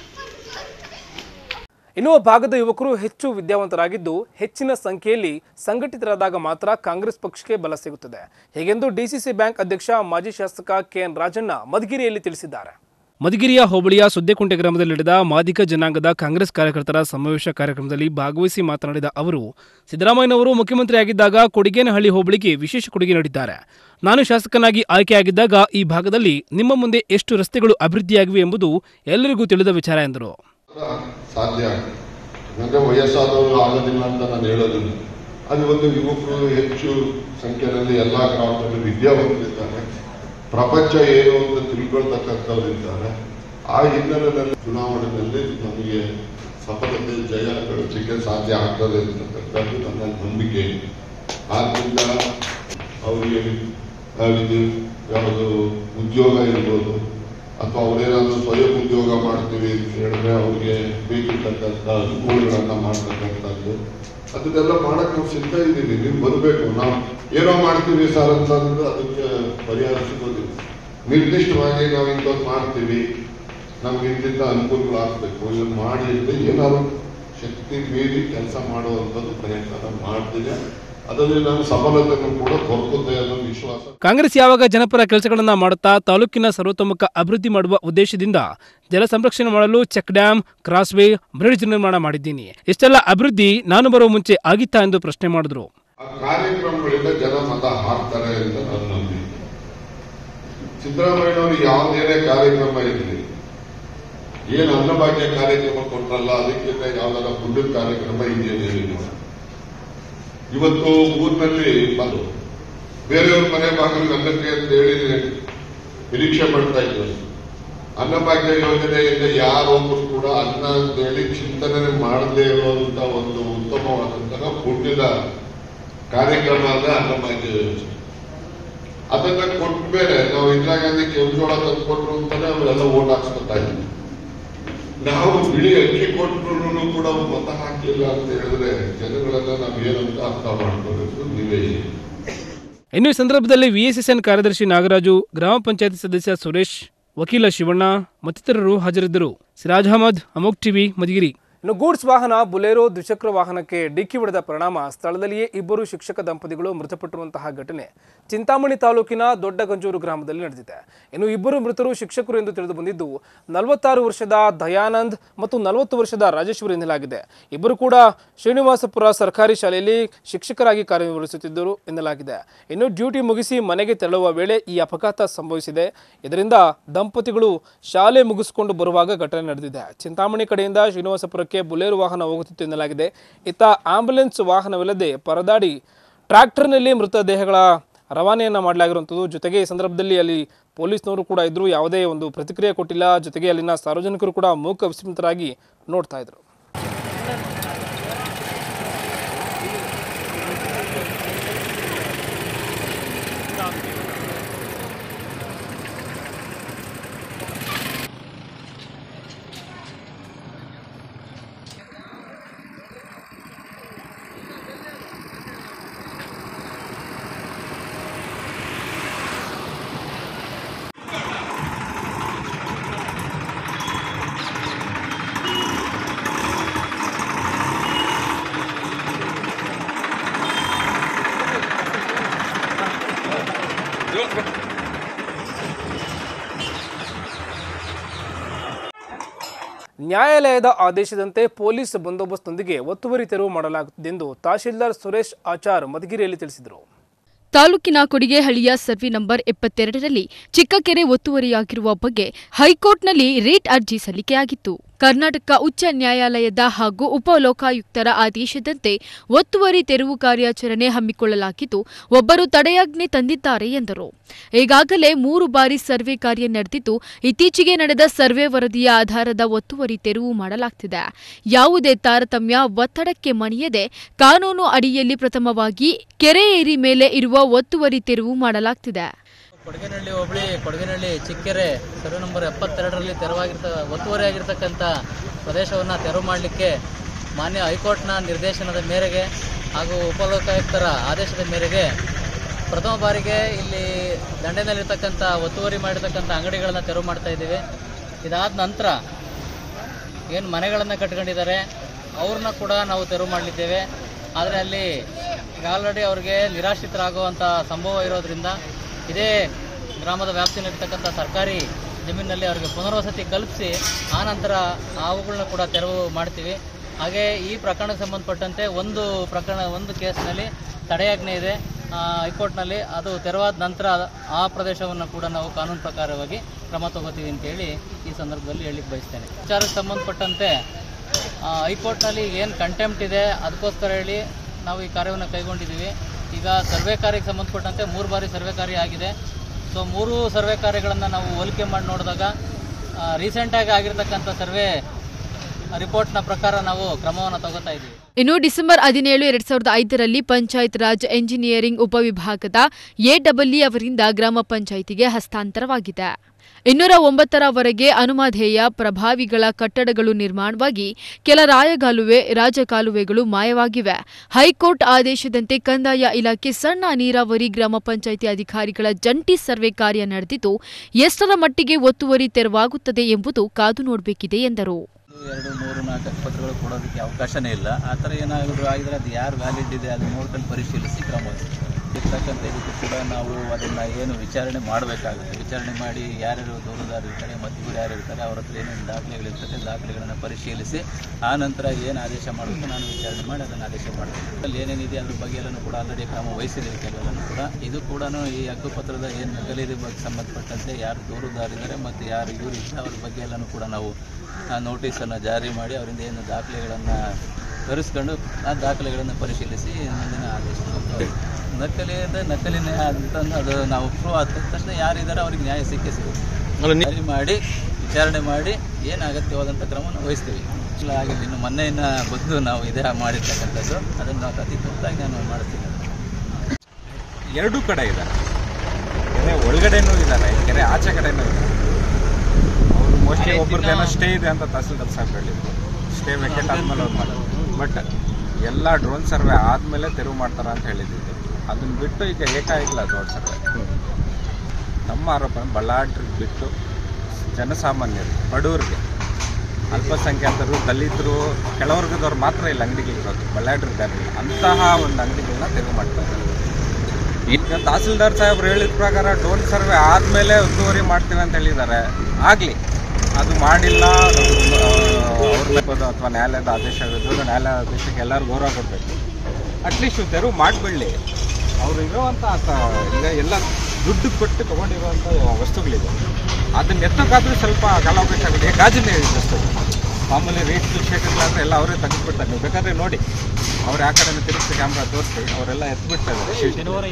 ಇನ್ನು ಭಾಗದ ಯುವಕರು ಹೆಚ್ಚು ವಿದ್ಯಾವಂತರಾಗಿದ್ದು ಹೆಚ್ಚಿನ ಸಂಖ್ಯೆಯಲ್ಲಿ ಸಂಘಟಿತರಾದಾಗ ಮಾತ್ರ ಕಾಂಗ್ರೆಸ್ ಪಕ್ಷಕ್ಕೆ ಬಲ ಸಿಗುತ್ತದೆ ಹೀಗೆಂದು ಡಿಸಿಸಿ ಬ್ಯಾಂಕ್ ಅಧ್ಯಕ್ಷ ಮಾಜಿ ಶಾಸಕ ಕೆಎನ್ ರಾಜಣ್ಣ ಮಧುಗಿರಿಯಲ್ಲಿ ತಿಳಿಸಿದ್ದಾರೆ ಮಧುಗಿರಿಯ ಹೋಬಳಿಯ ಸುದ್ದೆಕುಂಟೆ ಗ್ರಾಮದಲ್ಲಿ ನಡೆದ ಮಾದಿಗ ಜನಾಂಗದ ಕಾಂಗ್ರೆಸ್ ಕಾರ್ಯಕರ್ತರ ಸಮಾವೇಶ ಕಾರ್ಯಕ್ರಮದಲ್ಲಿ ಭಾಗವಹಿಸಿ ಮಾತನಾಡಿದ ಅವರು ಸಿದ್ದರಾಮಯ್ಯನವರು ಮುಖ್ಯಮಂತ್ರಿಯಾಗಿದ್ದಾಗ ಕೊಡಿಗೇನಹಳ್ಳಿ ಹೋಬಳಿಗೆ ವಿಶೇಷ ಕೊಡುಗೆ ನೀಡಿದ್ದಾರೆ ನಾನು ಶಾಸಕನಾಗಿ ಆಯ್ಕೆಯಾಗಿದ್ದಾಗ ಈ ಭಾಗದಲ್ಲಿ ನಿಮ್ಮ ಮುಂದೆ ಎಷ್ಟು ರಸ್ತೆಗಳು ಅಭಿವೃದ್ಧಿಯಾಗಿವೆ ಎಂಬುದು ಎಲ್ಲರಿಗೂ ತಿಳಿದ ವಿಚಾರ ಎಂದರು ಸಾಧ್ಯ ಅಂದರೆ ವಯಸ್ಸಾದವರು ಆಗೋದಿಲ್ಲ ಅಂತ ನಾನು ಹೇಳೋದಿಲ್ಲ ಅದು ಒಂದು ಯುವಕರು ಹೆಚ್ಚು ಸಂಖ್ಯೆಯಲ್ಲಿ ಎಲ್ಲ ಗ್ರಾಮದಲ್ಲಿ ವಿದ್ಯಾವಂತರಿದ್ದಾರೆ ಪ್ರಪಂಚ ಏನು ಅಂತ ತಿಳ್ಕೊಳ್ತಕ್ಕಂಥವ್ರು ಇದ್ದಾರೆ ಆ ಹಿನ್ನೆಲೆಯಲ್ಲಿ ಚುನಾವಣೆಯಲ್ಲಿ ನಮಗೆ ಸಫಲತೆ ಜಯ ಗಳಿಸಲಿಕ್ಕೆ ಸಾಧ್ಯ ಆಗ್ತದೆ ಅಂತಕ್ಕಂಥದ್ದು ನನ್ನ ನಂಬಿಕೆ ಆದ್ರಿಂದ ಅವರಿಗೆ ಆ, ಇದು ಯಾವುದು ಉದ್ಯೋಗ ಇರ್ಬೋದು ಅಥವಾ ಅವರೇನಾದ್ರೂ ಸ್ವಯಂ ಉದ್ಯೋಗ ಮಾಡ್ತೀವಿ ಅಂತ ಹೇಳಿದ್ರೆ ಅವ್ರಿಗೆ ಬೇಕಿರ್ತಕ್ಕಂಥ ಅನುಕೂಲಗಳನ್ನ ಮಾಡ್ತಕ್ಕಂಥದ್ದು ಅದನ್ನೆಲ್ಲ ಮಾಡಕ್ ನಾವು ಸಿದ್ಧ ಇದ್ದೀವಿ ನೀವು ಬರಬೇಕು ನಾವು ಏನೋ ಮಾಡ್ತೀವಿ ಸರ್ ಅಂತಂದ್ರೆ ಅದಕ್ಕೆ ಪರಿಹಾರ ಸಿಗೋದಿಲ್ಲ ನಿರ್ದಿಷ್ಟವಾಗಿ ನಾವು ಇಂಥದ್ದು ಮಾಡ್ತೀವಿ ನಮ್ಗೆ ಇಂತಿಂತ ಅನುಕೂಲಗಳು ಆಗ್ಬೇಕು ಇದನ್ನ ಮಾಡಿ ಅಂತ ಏನಾದ್ರು ಶಕ್ತಿ ಮೀರಿ ಕೆಲಸ ಮಾಡುವಂಥದ್ದು ಪ್ರಯತ್ನ ಮಾಡ್ತಿದೆ ಅದರಲ್ಲಿ ನಾನು ಸಫಲತೆಯನ್ನು ಕೂಡ ದೊರಕುತ್ತೆ ಅನ್ನೋ ವಿಶ್ವಾಸ ಕಾಂಗ್ರೆಸ್ ಯಾವಾಗ ಜನಪರ ಕೆಲಸಗಳನ್ನ ಮಾಡುತ್ತಾ ತಾಲೂಕಿನ ಸರ್ವತೋಮುಖ ಅಭಿವೃದ್ಧಿ ಮಾಡುವ ಉದ್ದೇಶದಿಂದ ಜಲ ಸಂರಕ್ಷಣೆ ಮಾಡಲು ಚೆಕ್ ಡ್ಯಾಂ ಕ್ರಾಸ್ವೇ ಬ್ರಿಡ್ಜ್ ನಿರ್ಮಾಣ ಮಾಡಿದ್ದೀನಿ ಇಷ್ಟೆಲ್ಲ ಅಭಿವೃದ್ಧಿ ನಾನು ಬರುವ ಮುಂಚೆ ಆಗಿತ್ತಾ ಎಂದು ಪ್ರಶ್ನೆ ಮಾಡಿದ್ರು ಆ ಕಾರ್ಯಕ್ರಮಗಳಿಂದ ಜನ ಮತ ಹಾಕ್ತಾರೆ ಅಂತ ನನ್ನ ನಂಬಿಕೆ ಸಿದ್ದರಾಮಯ್ಯನವರು ಯಾವುದೇನೇ ಕಾರ್ಯಕ್ರಮ ಇರಲಿ ಏನು ಅನ್ನಭಾಗ್ಯ ಕಾರ್ಯಕ್ರಮ ಕೊಟ್ರಲ್ಲ ಅದಕ್ಕಿಂತ ಯಾವ್ದಾರ ಮುಂದಿನ ಕಾರ್ಯಕ್ರಮ ಇದೆಯೇನಿಲ್ಲ ಇವತ್ತು ಊರಿನಲ್ಲಿ ಬಂದು ಬೇರೆಯವ್ರ ಮನೆ ಬಾಗಿಲು ಅನ್ನಕ್ಕೆ ಅಂತ ಹೇಳಿ ನಿರೀಕ್ಷೆ ಮಾಡ್ತಾ ಇದ್ರು ಅನ್ನಭಾಗ್ಯ ಯೋಜನೆಯಿಂದ ಯಾರೊಬ್ಬರು ಕೂಡ ಅನ್ನ ಅಂತೇಳಿ ಚಿಂತನೆ ಮಾಡದೇ ಇರುವಂತ ಒಂದು ಉತ್ತಮವಾದಂತಹ ಪುಣ್ಯದ ಕಾರ್ಯಕ್ರಮ ಅಂದ್ರೆ ಅನ್ನಭಾಗ್ಯ ಯೋಜನೆ ಅದನ್ನ ಕೊಟ್ಟ ಮೇಲೆ ನಾವು ಇಂದಿರಾ ಗಾಂಧಿ ಕೆಂಪುಜೋಳ ತಂದು ಕೊಟ್ರು ಅಂತಾನೆ ಅವರೆಲ್ಲ ಓಟ್ ಹಾಕ್ಸ್ಕೊತಾ ಇದ್ವಿ ನಾವು ಬಿಳಿ ಅಕ್ಕಿ ಕೊಟ್ಟರು ಕೂಡ ಅವ್ರು ಮತ ಹಾಕ್ಲಿಲ್ಲ ಅಂತ ಹೇಳಿದ್ರೆ ಜನಗಳೆಲ್ಲ ನಾವು ಏನಂತ ಅರ್ಥ ಮಾಡ್ಕೋಬೇಕು ನೀವೇ ಹೇಳಿ ಇನ್ನು ಈ ಸಂದರ್ಭದಲ್ಲಿ ವಿಎಸ್ಎಸ್ಎನ್ ಕಾರ್ಯದರ್ಶಿ ನಾಗರಾಜು ಗ್ರಾಮ ಪಂಚಾಯತಿ ಸದಸ್ಯ ಸುರೇಶ್ ವಕೀಲ ಶಿವಣ್ಣ ಮತ್ತಿತರರು ಹಾಜರಿದ್ದರು ಸಿರಾಜ್ ಅಹಮದ್ ಅಮೋಕ್ ಟಿವಿ ಮಧುಗಿರಿ ಇನ್ನು ಗೂಡ್ಸ್ ವಾಹನ ಬುಲೆರೋ ದ್ವಿಚಕ್ರ ವಾಹನಕ್ಕೆ ಡಿಕ್ಕಿ ಹೊಡೆದ ಪರಿಣಾಮ ಸ್ಥಳದಲ್ಲಿಯೇ ಇಬ್ಬರು ಶಿಕ್ಷಕ ದಂಪತಿಗಳು ಮೃತಪಟ್ಟಿರುವಂತಹ ಘಟನೆ ಚಿಂತಾಮಣಿ ತಾಲೂಕಿನ ದೊಡ್ಡಗಂಜೂರು ಗ್ರಾಮದಲ್ಲಿ ನಡೆದಿದೆ ಇನ್ನು ಇಬ್ಬರು ಮೃತರು ಶಿಕ್ಷಕರು ಎಂದು ತಿಳಿದು ಬಂದಿದ್ದು ನಲವತ್ತಾರು ವರ್ಷದ ದಯಾನಂದ್ ಮತ್ತು ನಲವತ್ತು ವರ್ಷದ ರಾಜೇಶ್ವರಿ ಎನ್ನಲಾಗಿದೆ ಇಬ್ಬರು ಕೂಡ ಶ್ರೀನಿವಾಸಪುರ ಸರ್ಕಾರಿ ಶಾಲೆಯಲ್ಲಿ ಶಿಕ್ಷಕರಾಗಿ ಕಾರ್ಯನಿರ್ವಹಿಸುತ್ತಿದ್ದರು ಎನ್ನಲಾಗಿದೆ ಇನ್ನು ಡ್ಯೂಟಿ ಮುಗಿಸಿ ಮನೆಗೆ ತೆರಳುವ ವೇಳೆ ಈ ಅಪಘಾತ ಸಂಭವಿಸಿದೆ ಇದರಿಂದ ದಂಪತಿಗಳು ಶಾಲೆ ಮುಗಿಸಿಕೊಂಡು ಬರುವಾಗ ಘಟನೆ ನಡೆದಿದೆ ಚಿಂತಾಮಣಿ ಕಡೆಯಿಂದ ಶ್ರೀನಿವಾಸಪುರಕ್ಕೆ ಬುಲೆರೋ ವಾಹನ ಹೋಗುತ್ತಿತ್ತು ಎನ್ನಲಾಗಿದೆ ಇತ್ತ ಆಂಬ್ಯುಲೆನ್ಸ್ ವಾಹನವಿಲ್ಲದೆ ಪರದಾಡಿ ಟ್ರ್ಯಾಕ್ಟರ್ನಲ್ಲಿ ಮೃತದೇಹಗಳ ರವಾನೆಯನ್ನು ಮಾಡಲಾಗಿರುವಂಥದ್ದು ಜೊತೆಗೆ ಈ ಸಂದರ್ಭದಲ್ಲಿ ಅಲ್ಲಿ ಪೊಲೀಸ್ನವರು ಕೂಡ ಇದ್ದರು ಯಾವುದೇ ಒಂದು ಪ್ರತಿಕ್ರಿಯೆ ಕೊಟ್ಟಿಲ್ಲ ಜೊತೆಗೆ ಅಲ್ಲಿನ ಸಾರ್ವಜನಿಕರು ಕೂಡ ಮೂಕ ವಿಸ್ಮಿತರಾಗಿ ನೋಡ್ತಾ ಇದ್ರು ನ್ಯಾಯಾಲಯದ ಆದೇಶದಂತೆ ಪೊಲೀಸ್ ಬಂದೋಬಸ್ತ್ನೊಂದಿಗೆ ಒತ್ತುವರಿ ತೆರವು ಮಾಡಲಾಗುತ್ತಿದೆಂದು ತಹಶೀಲ್ದಾರ್ ಸುರೇಶ್ ಆಚಾರ್ ಮಧುಗಿರಿಯಲ್ಲಿ ತಿಳಿಸಿದರು ತಾಲೂಕಿನ ಕೊಡಿಗೆಹಳ್ಳಿಯ ಸರ್ವೆ ನಂಬರ್ ಎಪ್ಪತ್ತೆರಡರಲ್ಲಿ ಚಿಕ್ಕಕೆರೆ ಒತ್ತುವರಿಯಾಗಿರುವ ಬಗ್ಗೆ ಹೈಕೋರ್ಟ್ನಲ್ಲಿ ರೇಟ್ ಅರ್ಜಿ ಸಲ್ಲಿಕೆಯಾಗಿತ್ತು ಕರ್ನಾಟಕ ಉಚ್ಚ ನ್ಯಾಯಾಲಯದ ಹಾಗೂ ಉಪಲೋಕಾಯುಕ್ತರ ಆದೇಶದಂತೆ ಒತ್ತುವರಿ ತೆರವು ಕಾರ್ಯಾಚರಣೆ ಹಮ್ಮಿಕೊಳ್ಳಲಾಗಿದ್ದು ಒಬ್ಬರು ತಡೆಯಾಜ್ಞೆ ತಂದಿದ್ದಾರೆ ಎಂದರು ಈಗಾಗಲೇ ಮೂರು ಬಾರಿ ಸರ್ವೆ ಕಾರ್ಯ ನಡೆದಿದ್ದು ಇತ್ತೀಚೆಗೆ ನಡೆದ ಸರ್ವೆ ವರದಿಯ ಆಧಾರದ ಒತ್ತುವರಿ ತೆರವು ಮಾಡಲಾಗ್ತಿದೆ ಯಾವುದೇ ತಾರತಮ್ಯ ಒತ್ತಡಕ್ಕೆ ಮಣಿಯದೆ ಕಾನೂನು ಅಡಿಯಲ್ಲಿ ಪ್ರಥಮವಾಗಿ ಕೆರೆ ಏರಿ ಮೇಲೆ ಇರುವ ಒತ್ತುವರಿ ತೆರವು ಮಾಡಲಾಗ್ತಿದೆ ಕೊಡಗಿನಹಳ್ಳಿ ಹೋಬಳಿ ಕೊಡಗಿನಹಳ್ಳಿ ಚಿಕ್ಕೆರೆ ಸರ್ವೆ ನಂಬರ್ ಎಪ್ಪತ್ತೆರಡರಲ್ಲಿ ತೆರವಾಗಿರ್ತ ಒತ್ತುವರಿಯಾಗಿರ್ತಕ್ಕಂಥ ಪ್ರದೇಶವನ್ನು ತೆರವು ಮಾಡಲಿಕ್ಕೆ ಮಾನ್ಯ ಹೈಕೋರ್ಟ್ನ ನಿರ್ದೇಶನದ ಮೇರೆಗೆ ಹಾಗೂ ಉಪಲೋಕಾಯುಕ್ತರ ಆದೇಶದ ಮೇರೆಗೆ ಪ್ರಥಮ ಬಾರಿಗೆ ಇಲ್ಲಿ ದಂಡೆನಲ್ಲಿರ್ತಕ್ಕಂಥ ಒತ್ತುವರಿ ಮಾಡಿರ್ತಕ್ಕಂಥ ಅಂಗಡಿಗಳನ್ನು ತೆರವು ಮಾಡ್ತಾ ಇದ್ದೀವಿ ಇದಾದ ನಂತರ ಏನು ಮನೆಗಳನ್ನು ಕಟ್ಕೊಂಡಿದ್ದಾರೆ ಅವ್ರನ್ನ ಕೂಡ ನಾವು ತೆರವು ಮಾಡಲಿದ್ದೇವೆ ಆದರೆ ಅಲ್ಲಿ ಈಗ ಆಲ್ರೆಡಿ ಅವ್ರಿಗೆ ನಿರಾಶ್ರಿತರಾಗುವಂಥ ಸಂಭವ ಇರೋದ್ರಿಂದ ಇದೇ ಗ್ರಾಮದ ವ್ಯಾಪ್ತಿಯಲ್ಲಿರ್ತಕ್ಕಂಥ ಸರ್ಕಾರಿ ಜಮೀನಿನಲ್ಲಿ ಅವರಿಗೆ ಪುನರ್ವಸತಿ ಕಲ್ಪಿಸಿ ಆ ನಂತರ ಅವುಗಳನ್ನ ಕೂಡ ತೆರವು ಮಾಡ್ತೀವಿ ಹಾಗೆ ಈ ಪ್ರಕರಣಕ್ಕೆ ಸಂಬಂಧಪಟ್ಟಂತೆ ಒಂದು ಪ್ರಕರಣ ಒಂದು ಕೇಸ್ನಲ್ಲಿ ತಡೆಯಾಜ್ಞೆ ಇದೆ ಆ, ಹೈಕೋರ್ಟ್ನಲ್ಲಿ ಅದು ತೆರವಾದ ನಂತರ ಆ ಪ್ರದೇಶವನ್ನು ಕೂಡ ನಾವು ಕಾನೂನು ಪ್ರಕಾರವಾಗಿ ಕ್ರಮ ತಗೋತೀವಿ ಅಂತೇಳಿ ಈ ಸಂದರ್ಭದಲ್ಲಿ ಹೇಳಲಿಕ್ಕೆ ಬಯಸ್ತೇನೆ ವಿಚಾರಕ್ಕೆ ಸಂಬಂಧಪಟ್ಟಂತೆ ಆ, ಹೈಕೋರ್ಟ್ನಲ್ಲಿ ಏನು ಕಂಟೆಂಪ್ಟ್ ಇದೆ ಅದಕ್ಕೋಸ್ಕರ ಹೇಳಿ ನಾವು ಈ ಕಾರ್ಯವನ್ನು ಕೈಗೊಂಡಿದ್ದೀವಿ ಈಗ ಸರ್ವೆ ಕಾರ್ಯಕ್ಕೆ ಸಂಬಂಧಪಟ್ಟಂತೆ ಮೂರು ಬಾರಿ ಸರ್ವೆ ಕಾರ್ಯ ಆಗಿದೆ ಸೊ ಮೂರು ಸರ್ವೆ ಕಾರ್ಯಗಳನ್ನು ನಾವು ಹೋಲಿಕೆ ಮಾಡಿ ನೋಡಿದಾಗ ರೀಸೆಂಟಾಗಿ ಆಗಿರ್ತಕ್ಕಂಥ ಸರ್ವೆ ರಿಪೋರ್ಟ್ನ ಪ್ರಕಾರ ನಾವು ಕ್ರಮವನ್ನು ತಗೋತಾ ಇದ್ದೀವಿ ಇನ್ನು ಡಿಸೆಂಬರ್ ಹದಿನೇಳು ಎರಡ್ ಸಾವಿರದ ಐದರಲ್ಲಿ ಪಂಚಾಯತ್ ರಾಜ್ ಎಂಜಿನಿಯರಿಂಗ್ ಉಪವಿಭಾಗದ ಎಡಬ್ಲ್ಇ ಅವರಿಂದ ಗ್ರಾಮ ಪಂಚಾಯಿತಿಗೆ ಹಸ್ತಾಂತರವಾಗಿದೆ ಇನ್ನೂರ ಒಂಬತ್ತರವರೆಗೆ ಅನುಮಾಧೇಯ ಪ್ರಭಾವಿಗಳ ಕಟ್ಟಡಗಳು ನಿರ್ಮಾಣವಾಗಿ ಕೆಲ ರಾಯಗಾಲುವೆ ರಾಜಕಾಲುವೆಗಳು ಮಾಯವಾಗಿವೆ ಹೈಕೋರ್ಟ್ ಆದೇಶದಂತೆ ಕಂದಾಯ ಇಲಾಖೆ ಸಣ್ಣ ನೀರಾವರಿ ಗ್ರಾಮ ಪಂಚಾಯಿತಿ ಅಧಿಕಾರಿಗಳ ಜಂಟಿ ಸರ್ವೆ ಕಾರ್ಯ ನಡೆದಿದ್ದು ಎಷ್ಟರ ಮಟ್ಟಿಗೆ ಒತ್ತುವರಿ ತೆರವಾಗುತ್ತದೆ ಎಂಬುದು ಕಾದು ನೋಡಬೇಕಿದೆ ಎಂದರು ಎರಡು ಮೂರು ನಾಲ್ಕು ಪತ್ರಗಳು ಕೊಡೋದಕ್ಕೆ ಅವಕಾಶನೇ ಇಲ್ಲ ಆ ಥರ ಏನಾದರೂ ಆಗಿದ್ರೆ ಅದು ಯಾರು ವ್ಯಾಲಿಡ್ ಇದೆ ಅದು ನೋಡ್ಕೊಂಡು ಪರಿಶೀಲಿಸಿ ಕ್ರಮ ವಹಿಸಿ. ಇರ್ತಕ್ಕಂಥ ಇದಕ್ಕೂ ಕೂಡ ನಾವು ಅದನ್ನು ಏನು ವಿಚಾರಣೆ ಮಾಡಬೇಕಾಗುತ್ತೆ ವಿಚಾರಣೆ ಮಾಡಿ ಯಾರ್ಯಾರು ದೂರುದಾರರು ಇರ್ತಾರೆ ಮತ್ತು ಇವರು ಯಾರು ಇರ್ತಾರೆ ಅವ್ರ ಹತ್ರ ಏನೇನು ದಾಖಲೆಗಳಿರ್ತದೆ ದಾಖಲೆಗಳನ್ನು ಪರಿಶೀಲಿಸಿ ಆ ನಂತರ ಏನು ಆದೇಶ ಮಾಡಬೇಕು ನಾನು ವಿಚಾರಣೆ ಮಾಡಿ ಅದನ್ನು ಆದೇಶ ಮಾಡ್ತೀನಿ ಅಲ್ಲಿ ಏನೇನಿದೆ ಅದ್ರ ಬಗ್ಗೆ ಎಲ್ಲನೂ ಕೂಡ ಆಲ್ರೆಡಿ ಕ್ರಮ ವಹಿಸಿದ್ದೀವಿ ಕೆಲವೆಲ್ಲನೂ ಕೂಡ ಇದು ಕೂಡ ಈ ಹಕ್ಕುಪತ್ರದ ಏನು ನಕಲಿದೆ ಬಗ್ಗೆ ಸಂಬಂಧಪಟ್ಟಂತೆ ಯಾರು ದೂರುದಾರಿದ್ದಾರೆ ಮತ್ತು ಯಾರು ಇವರು ಇದ್ದಾರೆ ಅವ್ರ ಬಗ್ಗೆ ಎಲ್ಲನೂ ಕೂಡ ನಾವು ಆ ನೋಟಿಸನ್ನು ಜಾರಿ ಮಾಡಿ ಅವರಿಂದ ಏನು ದಾಖಲೆಗಳನ್ನು ತರಿಸ್ಕೊಂಡು ಆ ದಾಖಲೆಗಳನ್ನು ಪರಿಶೀಲಿಸಿ ಮುಂದಿನ ಆದೇಶ ಮಾಡ್ತೀವಿ. ನಕಲಿ ಅಂದರೆ ನಕಲಿನೇ ಅಂತಂದು ಅದು ನಾವು ಪ್ರೂವ್ ಆದ ತಕ್ಷಣ ಯಾರಿದ್ದಾರೆ ಅವ್ರಿಗೆ ನ್ಯಾಯ ಸಿಕ್ಕೇ ಸಿಗುತ್ತೆ ಜಾರಿ ಮಾಡಿ ವಿಚಾರಣೆ ಮಾಡಿ ಏನು ಅಗತ್ಯವಾದಂಥ ಕ್ರಮವನ್ನು ವಹಿಸ್ತೀವಿ ಇಲ್ಲ ಆಗಿಲ್ಲ ಇನ್ನು ಮೊನ್ನೆಯಿಂದ ಬಂದು ನಾವು ಇದೇ ಮಾಡಿರ್ತಕ್ಕಂಥದ್ದು ಅದನ್ನು ನಾವು ಅತಿ ತುರ್ತಾಗಿ ನಾನು ಮಾಡ್ತೀನಿ ಎರಡೂ ಕಡೆ ಇದ್ದಾರೆ ಕೆರೆ ಒಳಗಡೆನೂ ಇದ್ದಾರೆ ಕೆರೆ ಆಚೆ ಕಡೆನೂ ಇದ್ದಾರೆ ಅವರು ಮೋಸ್ಟ್ಲಿ ಒಬ್ರದ್ದೇನೋ ಸ್ಟೇ ಇದೆ ಅಂತ ತಹಸೀಲ್ದಾರ್ ಸಾಹೇಬ್ ಹೇಳಿದ್ರು ಸ್ಟೇ ವೆಕೆಟ್ ಆದಮೇಲೆ ಅವ್ರು ಮಾಡೋದು ಬಟ್ ಎಲ್ಲ ಡ್ರೋನ್ ಸರ್ವೆ ಆದಮೇಲೆ ತೆರವು ಮಾಡ್ತಾರೆ ಅಂತ ಹೇಳಿದ್ದೀವಿ ಅದನ್ನ ಬಿಟ್ಟು ಈಗ ಏಕಾಗಿಲ್ಲ ಡ್ರೋನ್ ಸರ್ವೆ ನಮ್ಮ ಆರೋಪ ಬಳ್ಳಾಟ್ರಿಗೆ ಬಿಟ್ಟು ಜನಸಾಮಾನ್ಯರು ಬಡವರಿಗೆ ಅಲ್ಪಸಂಖ್ಯಾತರು ದಲಿತರು ಕೆಳವರ್ಗದವ್ರು ಮಾತ್ರ ಇಲ್ಲಿ ಅಂಗಡಿಗಳಿರೋದು ಬಳ್ಳಾಟ್ರಿಗೆ ಅಂತಹ ಒಂದು ಅಂಗಡಿಗಳನ್ನ ತೆರವು ಮಾಡ್ತಾ ಇದ್ದಾರೆ ಈಗ ತಹಸೀಲ್ದಾರ್ ಸಾಹೇಬ್ರು ಹೇಳಿದ ಪ್ರಕಾರ ಡ್ರೋನ್ ಸರ್ವೆ ಆದಮೇಲೆ ಒತ್ತುವರಿ ಮಾಡ್ತೀವಿ ಅಂತ ಹೇಳಿದ್ದಾರೆ ಆಗಲಿ ಅದು ಮಾಡಿಲ್ಲ ಅವ್ರ ಅಥವಾ ನ್ಯಾಯಾಲಯದ ಆದೇಶ ಇರೋದು ನ್ಯಾಯಾಲಯದ ಆದೇಶಕ್ಕೆ ಎಲ್ಲರೂ ಗೌರವ ಕೊಡಬೇಕು ಅಟ್ಲೀಸ್ಟ್ ತೆರವು ಮಾಡಿಬಿಡಲಿ ಅವ್ರು ಇರೋವಂಥ ಈಗ ಎಲ್ಲ ದುಡ್ಡು ಕೊಟ್ಟು ತೊಗೊಂಡಿರುವಂಥ ವಸ್ತುಗಳಿದೆ ಅದನ್ನ ಎತ್ತಕ್ಕಾದ್ರೂ ಸ್ವಲ್ಪ ಕಾಲಾವಕಾಶ ಆಗುತ್ತೆ ಗಾಜಿನ ವಸ್ತು ಮಾಮೂಲಿ ರೇಟ್ ಶೇಖರ್ಲಾದ್ರೆ ಎಲ್ಲ ಅವರೇ ತೆಗೆದುಬಿಡ್ತಾರೆ ನೀವು ಬೇಕಾದ್ರೆ ನೋಡಿ ಅವ್ರು ಆ ಕಡೆ ತಿರುಗಿಸಿ ಕ್ಯಾಮ್ರಾ ತೋರಿಸಿ ಅವರೆಲ್ಲ ಎತ್ಬಿಡ್ತಾ ಇದ್ದಾರೆ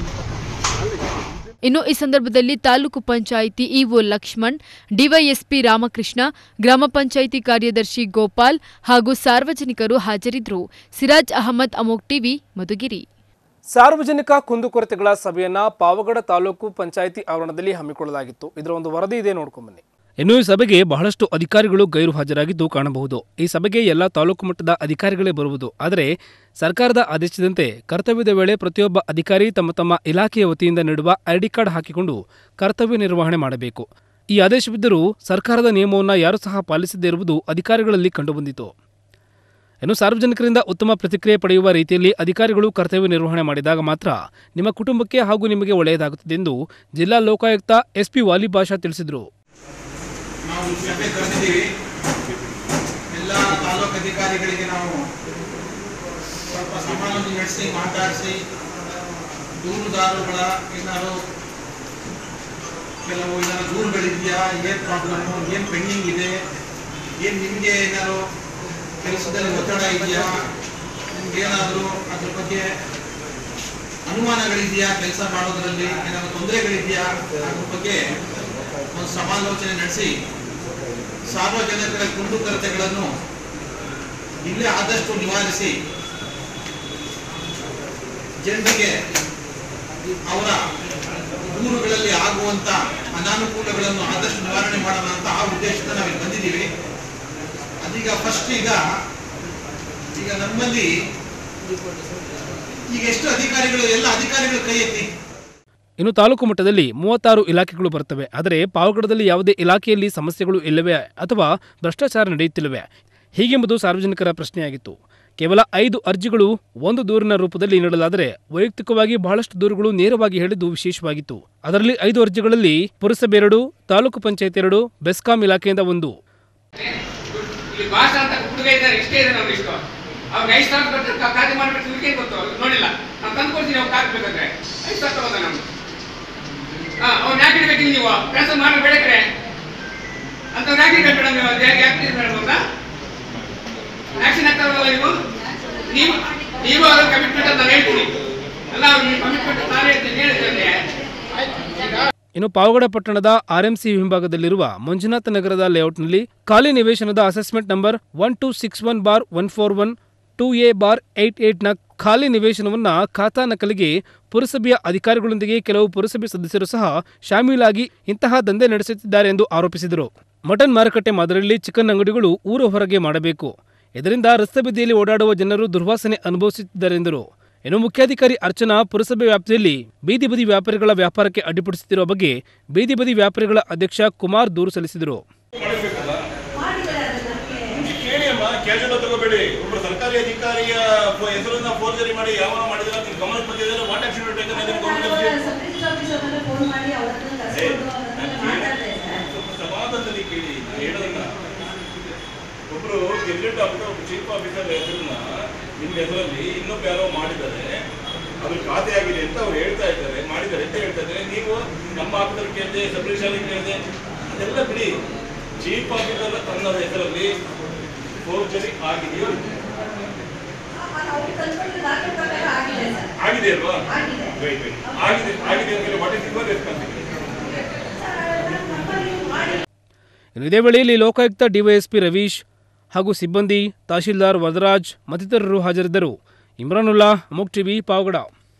ಇನ್ನು ಈ ಸಂದರ್ಭದಲ್ಲಿ ತಾಲೂಕು ಪಂಚಾಯಿತಿ ಇಒ ಲಕ್ಷ್ಮಣ್ ಡಿವೈಎಸ್ಪಿ ರಾಮಕೃಷ್ಣ ಗ್ರಾಮ ಪಂಚಾಯಿತಿ ಕಾರ್ಯದರ್ಶಿ ಗೋಪಾಲ್ ಹಾಗೂ ಸಾರ್ವಜನಿಕರು ಹಾಜರಿದ್ದರು ಸಿರಾಜ್ ಅಹಮದ್ ಅಮೋಕ್ ಟಿವಿ ಮಧುಗಿರಿ ಸಾರ್ವಜನಿಕ ಕುಂದುಕೊರತೆಗಳ ಸಭೆಯನ್ನ ಪಾವಗಡ ತಾಲೂಕು ಪಂಚಾಯಿತಿ ಆವರಣದಲ್ಲಿ ಹಮ್ಮಿಕೊಳ್ಳಲಾಗಿತ್ತು ಇದರ ಒಂದು ವರದಿ ಇದೆ ನೋಡ್ಕೊಂಬನ್ನಿ ಇನ್ನು ಈ ಸಭೆಗೆ ಬಹಳಷ್ಟು ಅಧಿಕಾರಿಗಳು ಗೈರು ಹಾಜರಾಗಿದ್ದು ಕಾಣಬಹುದು ಈ ಸಭೆಗೆ ಎಲ್ಲ ತಾಲೂಕು ಮಟ್ಟದ ಅಧಿಕಾರಿಗಳೇ ಬರುವುದು ಆದರೆ ಸರ್ಕಾರದ ಆದೇಶದಂತೆ ಕರ್ತವ್ಯದ ವೇಳೆ ಪ್ರತಿಯೊಬ್ಬ ಅಧಿಕಾರಿ ತಮ್ಮ ತಮ್ಮ ಇಲಾಖೆಯ ವತಿಯಿಂದ ನೀಡುವ ಐಡಿ ಕಾರ್ಡ್ ಹಾಕಿಕೊಂಡು ಕರ್ತವ್ಯ ನಿರ್ವಹಣೆ ಮಾಡಬೇಕು ಈ ಆದೇಶವಿದ್ದರೂ ಸರ್ಕಾರದ ನಿಯಮವನ್ನು ಯಾರೂ ಸಹ ಪಾಲಿಸದೇ ಇರುವುದು ಅಧಿಕಾರಿಗಳಲ್ಲಿ ಕಂಡುಬಂದಿತು ಇನ್ನು ಸಾರ್ವಜನಿಕರಿಂದ ಉತ್ತಮ ಪ್ರತಿಕ್ರಿಯೆ ಪಡೆಯುವ ರೀತಿಯಲ್ಲಿ ಅಧಿಕಾರಿಗಳು ಕರ್ತವ್ಯ ನಿರ್ವಹಣೆ ಮಾಡಿದಾಗ ಮಾತ್ರ ನಿಮ್ಮ ಕುಟುಂಬಕ್ಕೆ ಹಾಗೂ ನಿಮಗೆ ಒಳ್ಳೆಯದಾಗುತ್ತದೆ ಎಂದು ಜಿಲ್ಲಾ ಲೋಕಾಯುಕ್ತ ಎಸ್ಪಿ ವಾಲಿ ಭಾಷಾ ತಿಳಿಸಿದರು ನಾವು ಸಭೆ ಕರೆದಿದ್ದೀವಿ ಎಲ್ಲ ತಾಲೂಕು ಅಧಿಕಾರಿಗಳಿಗೆ ನಾವು ಸ್ವಲ್ಪ ಸಮಾಲೋಚನೆ ನಡೆಸಿ ಮಾತಾಡಿಸಿ ದೂರುದಾರರುಗಳ ಏನಾದ್ರು ಕೆಲವು ಏನಾದ್ರು ದೂರುಗಳಿದೆಯಾ ಏನು ಪ್ರಾಬ್ಲಮ್ಮು ಏನು ಪೆಂಡಿಂಗ್ ಇದೆ ಏನು ನಿಮಗೆ ಏನಾದ್ರು ಕೆಲಸದಲ್ಲಿ ಒತ್ತಡ ಇದೆಯಾ ನಿಮ್ಗೆ ಏನಾದರೂ ಅದ್ರ ಬಗ್ಗೆ ಅನುಮಾನಗಳಿದೆಯಾ ಕೆಲಸ ಮಾಡೋದ್ರಲ್ಲಿ ಏನಾದ್ರು ತೊಂದರೆಗಳಿದೆಯಾ ಅದ್ರ ಬಗ್ಗೆ ಒಂದು ಸಮಾಲೋಚನೆ ನಡೆಸಿ ಸಾರ್ವಜನಿಕರ ಕುಂದುಕೊರತೆಗಳನ್ನು ಇಲ್ಲೇ ಆದಷ್ಟು ನಿವಾರಿಸಿ ಜನರಿಗೆ ಅವರ ದೂರುಗಳಲ್ಲಿ ಆಗುವಂತ ಅನಾನುಕೂಲಗಳನ್ನು ಆದಷ್ಟು ನಿವಾರಣೆ ಮಾಡೋಣ ಅಂತ ಆ ಉದ್ದೇಶದಿಂದ ನಾವಿಲ್ಲಿ ಬಂದಿದ್ದೀವಿ ಅದೀಗ ಫಸ್ಟ್ ಈಗ ಈಗ ನಮ್ಮಲ್ಲಿ ಈಗ ಎಷ್ಟು ಅಧಿಕಾರಿಗಳು ಎಲ್ಲ ಅಧಿಕಾರಿಗಳು ಕೈ ಎತ್ತಿ ಇನ್ನು ತಾಲೂಕು ಮಟ್ಟದಲ್ಲಿ ಮೂವತ್ತಾರು ಇಲಾಖೆಗಳು ಬರ್ತವೆ ಆದರೆ ಪಾವಗಡದಲ್ಲಿ ಯಾವುದೇ ಇಲಾಖೆಯಲ್ಲಿ ಸಮಸ್ಯೆಗಳು ಇಲ್ಲವೇ ಅಥವಾ ಭ್ರಷ್ಟಾಚಾರ ನಡೆಯುತ್ತಿಲ್ಲವೇ ಹೀಗೆಂಬುದು ಸಾರ್ವಜನಿಕರ ಪ್ರಶ್ನೆಯಾಗಿತ್ತು ಕೇವಲ ಐದು ಅರ್ಜಿಗಳು ಒಂದು ದೂರಿನ ರೂಪದಲ್ಲಿ ನೀಡಲಾದರೆ ವೈಯಕ್ತಿಕವಾಗಿ ಬಹಳಷ್ಟು ದೂರುಗಳು ನೇರವಾಗಿ ಹೇಳಿದ್ದು ವಿಶೇಷವಾಗಿತ್ತು ಅದರಲ್ಲಿ ಐದು ಅರ್ಜಿಗಳಲ್ಲಿ ಪುರಸಭೆ ಎರಡು ತಾಲೂಕು ಪಂಚಾಯತ್ ಎರಡು ಬೆಸ್ಕಾಂ ಇಲಾಖೆಯಿಂದ ಒಂದು ಇಲ್ಲಿ ಭಾಷ ಅಂತ ಹುಡುಗ ಇದ್ದಾರೆ ಇಷ್ಟೇ ಇದೆ ನಾವು ಇಷ್ಟು ಅವ್ರಿಗೆ ಐದು ಸಾವಿರ ಬರ್ತಾರೆ ಕಾ- ಖಾತೆ ಮಾಡ್ಬೇಕು ಇವ್ರಿಗೆ ಗೊತ್ತು ಅವ್ರಿಗೆ ನೋಡಿಲ್ಲ ನಾನು ತಂದು ಕೊಡ್ತೀನಿ ಅವ್ರು ಖಾತೆ ಬೇಕಾದ್ರೆ ಐದು ಸಾವಿರ ತಗೋದ ನಮ್ಗೆ ಹಾ ಅವ್ನು ಯಾಕೆ ಇಡ್ಬೇಕಿಲ್ಲ ನೀವು ಟ್ರಾನ್ಸ್ಫರ್ ಮಾಡಿ ಬೇಡ ಕಡೆ ಅಂತ ಯಾಕೆ ಇಡ್ಬೇಕು ಮೇಡಮ್ ನೀವು ಯಾಕೆ ಯಾಕೆ ಮೇಡಮ್ ಅವ್ರನ್ನ ಆಕ್ಷನ್ ಆಗ್ತಾವಲ್ಲ ನೀವು ನೀವು ನೀವು ಅವ್ರ ಕಮಿಟ್ಮೆಂಟ್ ಅಂತ ನಾನು ಹೇಳ್ತೀನಿ ಅಲ್ಲ ಅವ್ರಿಗೆ ಕಮಿಟ್ಮೆಂಟ್ ನಾನು ಹೇಳ್ತೀನಿ ಹೇಳಿದ್ರೆ ಇನ್ನು ಪಾವಗಡ ಪಟ್ಟಣದ ಆರ್ಎಂಸಿ ವಿಭಾಗದಲ್ಲಿರುವ ಮಂಜುನಾಥ ನಗರದ ಲೇಔಟ್ನಲ್ಲಿ ಖಾಲಿ ನಿವೇಶನದ assessment number one two six one bar one four one two A bar eight ಏಟ್ನ ಖಾಲಿ ನಿವೇಶನವನ್ನ ಖಾತಾ ನಕಲಿಗೆ ಪುರಸಭೆಯ ಅಧಿಕಾರಿಗಳೊಂದಿಗೆ ಕೆಲವು ಪುರಸಭೆ ಸದಸ್ಯರು ಸಹ ಶಾಮೀಲಾಗಿ ಇಂತಹ ದಂಧೆ ನಡೆಸುತ್ತಿದ್ದಾರೆ ಎಂದು ಆರೋಪಿಸಿದರು ಮಟನ್ ಮಾರುಕಟ್ಟೆ ಮಾದರಿಯಲ್ಲಿ ಚಿಕನ್ ಅಂಗಡಿಗಳು ಊರ ಹೊರಗೆ ಮಾಡಬೇಕು ಇದರಿಂದ ರಸ್ತೆ ಬದಿಯಲ್ಲಿ ಓಡಾಡುವ ಜನರು ದುರ್ವಾಸನೆ ಅನುಭವಿಸುತ್ತಿದ್ದಾರೆ ಎಂದರು ಇನ್ನು ಮುಖ್ಯಾಧಿಕಾರಿ ಅರ್ಚನಾ ಪುರಸಭೆ ವ್ಯಾಪ್ತಿಯಲ್ಲಿ ಬೀದಿ ಬದಿ ವ್ಯಾಪಾರಿಗಳ ವ್ಯಾಪಾರಕ್ಕೆ ಅಡ್ಡಿಪಡಿಸುತ್ತಿರುವ ಬಗ್ಗೆ ಬೀದಿ ಬದಿ ವ್ಯಾಪಾರಿಗಳ ಅಧ್ಯಕ್ಷ ಕುಮಾರ್ ದೂರು ಸಲ್ಲಿಸಿದರು ಕೇಳಿ ಅಮ್ಮ ಕ್ಯಾಶುವಲ್ ತಗೋಬೇಡಿ ಒಬ್ಬರು ಸರ್ಕಾರಿ ಅಧಿಕಾರಿಯ ಫೋ- ಹೆಸರನ್ನ ಫೋರ್ಜರಿ ಮಾಡಿ ಯಾವ ಮಾಡಿದ್ರೆ ನಿಮ್ ಗಮನಕ್ಕೆ ಬಂದಿದ್ರೆ ವಾಟ್ ಆಕ್ಷನ್ ಸಮಾಧಾನದಲ್ಲಿ ಕೇಳಿ ನಾನು ಹೇಳೋದನ್ನ ಒಬ್ರು ಗೆಜೆಟ್ ಆಫೀಸರ್ ಒಬ್ಬ ಚೀಫ್ ಆಫೀಸರ್ ಹೆಸರನ್ನ ನಿಮ್ಮ ಹೆಸರಲ್ಲಿ ಇನ್ನೊಬ್ಬ ಯಾರೋ ಮಾಡಿದ್ದಾರೆ ಅದು ಖಾತೆ ಆಗಿದೆ ಅಂತ ಅವ್ರು ಹೇಳ್ತಾ ಇದ್ದಾರೆ ಮಾಡಿದ್ದಾರೆ ಅಂತ ಹೇಳ್ತಾ ಇದ್ದಾರೆ ನೀವು ನಮ್ಮ ಆಫೀಸರ್ ಕೇಳಿದೆ ಸಬ್ ರಿಜಿಸ್ಟ್ರಾರ್ ಕೇಳಿದೆ ಅದೆಲ್ಲ ಬಿಡಿ ಚೀಫ್ ಆಫೀಸರ್ ತನ್ನ ಹೆಸರಲ್ಲಿ ಫೋರ್ಜರಿ ಆಗಿದೆಯೋ ಆಗಿದೆ ಅಲ್ವಾ Right, right. ಆಗಿದೆ ಆಗಿದೆ ಅಂದ್ರೆ ವಾಟ್ ಇಸ್ ಯುವರ್ ರೆಸ್ಪಾನ್ಸಿಬಿಲಿಟಿ ಇನ್ನು ಇದೇ ವೇಳೆಯಲ್ಲಿ ಲೋಕಾಯುಕ್ತ ಡಿವೈಎಸ್ಪಿ ರವೀಶ್ ಹಾಗೂ ಸಿಬ್ಬಂದಿ ತಹಶೀಲ್ದಾರ್ ವರದರಾಜ್ ಮತ್ತಿತರರು ಹಾಜರಿದ್ದರು ಇಮ್ರಾನುಲ್ಲಾ ಅಮುಕ್ ಟಿವಿ ಪಾವಗಡ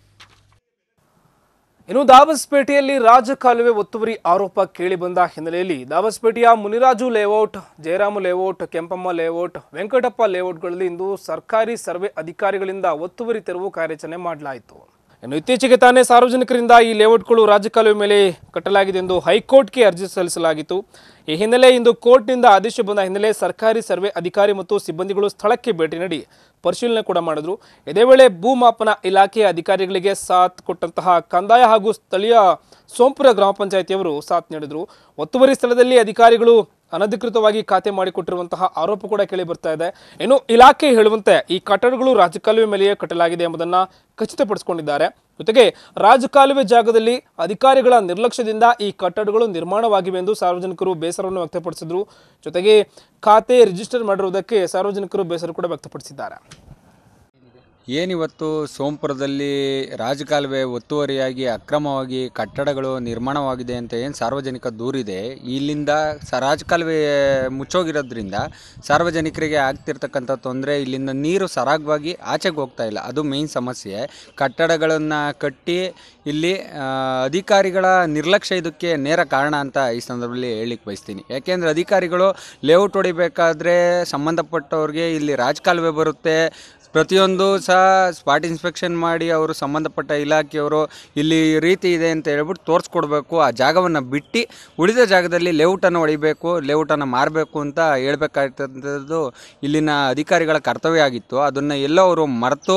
ಇನ್ನು ದಾಬಸ್ಪೇಟೆಯಲ್ಲಿ ರಾಜಕಾಲುವೆ ಒತ್ತುವರಿ ಆರೋಪ ಕೇಳಿಬಂದ ಹಿನ್ನೆಲೆಯಲ್ಲಿ ದಾಬಸ್ಪೇಟೆಯ Muniraju layout Jayarama layout Kempamma layout Venkatappa ಲೇಔಟ್ಗಳಲ್ಲಿ ಇಂದು ಸರ್ಕಾರಿ ಸರ್ವೆ ಅಧಿಕಾರಿಗಳಿಂದ ಒತ್ತುವರಿ ತೆರವು ಕಾರ್ಯಾಚರಣೆ ಮಾಡಲಾಯಿತು ಇನ್ನು ಇತ್ತೀಚೆಗೆ ತಾನೇ ಸಾರ್ವಜನಿಕರಿಂದ ಈ ಲೇಔಟ್ಗಳು ರಾಜಕಾಲುವೆ ಮೇಲೆ ಕಟ್ಟಲಾಗಿದೆ ಎಂದು ಹೈಕೋರ್ಟ್ಗೆ ಅರ್ಜಿ ಸಲ್ಲಿಸಲಾಗಿತ್ತು ಈ ಹಿನ್ನೆಲೆ ಇಂದು ಕೋರ್ಟ್ನಿಂದ ಆದೇಶ ಬಂದ ಹಿನ್ನೆಲೆ ಸರ್ಕಾರಿ ಸರ್ವೆ ಅಧಿಕಾರಿ ಮತ್ತು ಸಿಬ್ಬಂದಿಗಳು ಸ್ಥಳಕ್ಕೆ ಭೇಟಿ ನೀಡಿ ಪರಿಶೀಲನೆ ಕೂಡ ಮಾಡಿದ್ರು ಇದೇ ವೇಳೆ ಭೂಮಾಪನ ಇಲಾಖೆಯ ಅಧಿಕಾರಿಗಳಿಗೆ ಸಾಥ್ ಕೊಟ್ಟಂತಹ ಕಂದಾಯ ಹಾಗೂ ಸ್ಥಳೀಯ ಸೋಂಪುರ ಗ್ರಾಮ ಪಂಚಾಯಿತಿಯವರು ಸಾಥ್ ನೀಡಿದರು ಒತ್ತುವರಿ ಸ್ಥಳದಲ್ಲಿ ಅಧಿಕಾರಿಗಳು ಅನಧಿಕೃತವಾಗಿ ಖಾತೆ ಮಾಡಿಕೊಟ್ಟಿರುವಂತಹ ಆರೋಪ ಕೂಡ ಕೇಳಿ ಬರ್ತಾ ಇದೆ ಇನ್ನು ಇಲಾಖೆ ಹೇಳುವಂತೆ ಈ ಕಟ್ಟಡಗಳು ರಾಜಕಾಲುವೆ ಮೇಲೆಯೇ ಕಟ್ಟಲಾಗಿದೆ ಎಂಬುದನ್ನು ಖಚಿತಪಡಿಸಿಕೊಂಡಿದ್ದಾರೆ ಜೊತೆಗೆ ರಾಜಕಾಲುವೆ ಜಾಗದಲ್ಲಿ ಅಧಿಕಾರಿಗಳ ನಿರ್ಲಕ್ಷ್ಯದಿಂದ ಈ ಕಟ್ಟಡಗಳು ನಿರ್ಮಾಣವಾಗಿವೆ ಎಂದು ಸಾರ್ವಜನಿಕರು ಬೇಸರವನ್ನು ವ್ಯಕ್ತಪಡಿಸಿದರು ಜೊತೆಗೆ ಖಾತೆ ರಿಜಿಸ್ಟರ್ ಮಾಡಿರುವುದಕ್ಕೆ ಸಾರ್ವಜನಿಕರು ಬೇಸರ ಕೂಡ ವ್ಯಕ್ತಪಡಿಸಿದ್ದಾರೆ ಏನಿವತ್ತು ಸೋಂಪುರದಲ್ಲಿ ರಾಜಕಾಲುವೆ ಒತ್ತುವರಿಯಾಗಿ ಅಕ್ರಮವಾಗಿ ಕಟ್ಟಡಗಳು ನಿರ್ಮಾಣವಾಗಿದೆ ಅಂತ ಏನು ಸಾರ್ವಜನಿಕ ದೂರಿದೆ ಇಲ್ಲಿಂದ ಸ ರಾಜಕಾಲುವೆ ಮುಚ್ಚೋಗಿರೋದ್ರಿಂದ ಸಾರ್ವಜನಿಕರಿಗೆ ಆಗ್ತಿರ್ತಕ್ಕಂಥ ತೊಂದರೆ ಇಲ್ಲಿಂದ ನೀರು ಸರಾಗವಾಗಿ ಆಚೆಗೆ ಹೋಗ್ತಾ ಇಲ್ಲ ಅದು ಮೇಯ್ನ್ ಸಮಸ್ಯೆ ಕಟ್ಟಡಗಳನ್ನು ಕಟ್ಟಿ ಇಲ್ಲಿ ಆ, ಅಧಿಕಾರಿಗಳ ನಿರ್ಲಕ್ಷ್ಯ ಇದಕ್ಕೆ ನೇರ ಕಾರಣ ಅಂತ ಈ ಸಂದರ್ಭದಲ್ಲಿ ಹೇಳಲಿಕ್ಕೆ ಬಯಸ್ತೀನಿ ಯಾಕೆಂದರೆ ಅಧಿಕಾರಿಗಳು ಲೇಔಟ್ ಹೊಡಿಬೇಕಾದ್ರೆ ಸಂಬಂಧಪಟ್ಟವ್ರಿಗೆ ಇಲ್ಲಿ ರಾಜಕಾಲುವೆ ಬರುತ್ತೆ ಪ್ರತಿಯೊಂದು ಸಹ ಸ್ಪಾಟ್ ಇನ್ಸ್ಪೆಕ್ಷನ್ ಮಾಡಿ ಅವರು ಸಂಬಂಧಪಟ್ಟ ಇಲಾಖೆಯವರು ಇಲ್ಲಿ ಈ ರೀತಿ ಇದೆ ಅಂತ ಹೇಳ್ಬಿಟ್ಟು ತೋರಿಸ್ಕೊಡ್ಬೇಕು ಆ ಜಾಗವನ್ನು ಬಿಟ್ಟು ಉಳಿದ ಜಾಗದಲ್ಲಿ ಲೇಔಟನ್ನು ಹೊಡಿಬೇಕು ಲೇಔಟನ್ನು ಮಾರಬೇಕು ಅಂತ ಹೇಳ್ಬೇಕಾಗ್ತಂಥದ್ದು ಇಲ್ಲಿನ ಅಧಿಕಾರಿಗಳ ಕರ್ತವ್ಯ ಆಗಿತ್ತು ಅದನ್ನು ಎಲ್ಲೋ ಅವರು ಮರೆತು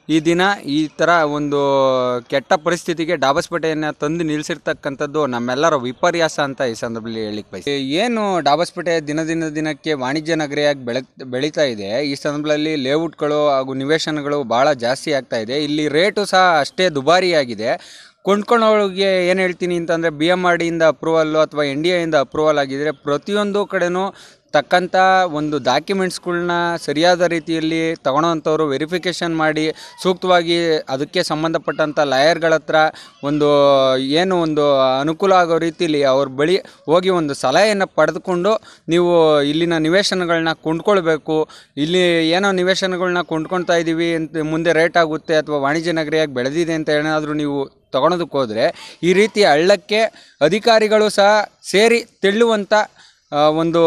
ಈ ದಿನ ಈ ಥರ ಒಂದು ಕೆಟ್ಟ ಪರಿಸ್ಥಿತಿಗೆ ಡಾಬಸ್ಪೇಟೆಯನ್ನು ತಂದು ನಿಲ್ಲಿಸಿರ್ತಕ್ಕಂಥದ್ದು ನಮ್ಮೆಲ್ಲರ ವಿಪರ್ಯಾಸ ಅಂತ ಈ ಸಂದರ್ಭದಲ್ಲಿ ಹೇಳಿಕ್ ಬಯಸಿ ಏನು ಡಾಬಸ್ಪೇಟೆ ದಿನ ದಿನ ದಿನಕ್ಕೆ ವಾಣಿಜ್ಯ ನಗರಿಯಾಗಿ ಬೆಳೆ ಬೆಳೀತಾ ಇದೆ ಈ ಸಂದರ್ಭದಲ್ಲಿ ಲೇಔಟ್ಗಳು ಹಾಗೂ ನಿವೇಶನಗಳು ಭಾಳ ಜಾಸ್ತಿ ಆಗ್ತಾ ಇದೆ ಇಲ್ಲಿ ರೇಟು ಸಹ ಅಷ್ಟೇ ದುಬಾರಿಯಾಗಿದೆ ಕೊಂಡ್ಕೊಳ್ಳೋರಿಗೆ ಏನು ಹೇಳ್ತೀನಿ ಅಂತಂದರೆ ಬಿ ಎಮ್ ಆರ್ ಡಿಯಿಂದ ಅಪ್ರೂವಲ್ಲು ಅಥವಾ ಎನ್ ಡಿ ಎಯಿಂದ ಅಪ್ರೂವಲ್ ಆಗಿದ್ದರೆ ಪ್ರತಿಯೊಂದು ಕಡೆನೂ ತಕ್ಕಂಥ ಒಂದು ಡಾಕ್ಯುಮೆಂಟ್ಸ್ಗಳ್ನ ಸರಿಯಾದ ರೀತಿಯಲ್ಲಿ ತಗೊಳೋವಂಥವ್ರು ವೆರಿಫಿಕೇಷನ್ ಮಾಡಿ ಸೂಕ್ತವಾಗಿ ಅದಕ್ಕೆ ಸಂಬಂಧಪಟ್ಟಂಥ ಲಾಯರ್ಗಳ ಹತ್ರ ಒಂದು ಏನು ಒಂದು ಅನುಕೂಲ ಆಗೋ ರೀತಿಯಲ್ಲಿ ಅವ್ರ ಬಳಿ ಹೋಗಿ ಒಂದು ಸಲಹೆಯನ್ನು ಪಡೆದುಕೊಂಡು ನೀವು ಇಲ್ಲಿನ ನಿವೇಶನಗಳನ್ನ ಕೊಂಡ್ಕೊಳ್ಬೇಕು ಇಲ್ಲಿ ಏನೋ ನಿವೇಶನಗಳನ್ನ ಕೊಂಡ್ಕೊಳ್ತಾ ಇದ್ದೀವಿ ಅಂತ ಮುಂದೆ ರೇಟ್ ಆಗುತ್ತೆ ಅಥವಾ ವಾಣಿಜ್ಯ ನಗರಿಯಾಗಿ ಬೆಳೆದಿದೆ ಅಂತ ಏನಾದರೂ ನೀವು ತಗೊಳೋದಕ್ಕೆ ಹೋದರೆ ಈ ರೀತಿ ಹಳ್ಳಕ್ಕೆ ಅಧಿಕಾರಿಗಳು ಸಹ ಸೇರಿ ತೆಳ್ಳುವಂಥ ಆ, ಒಂದು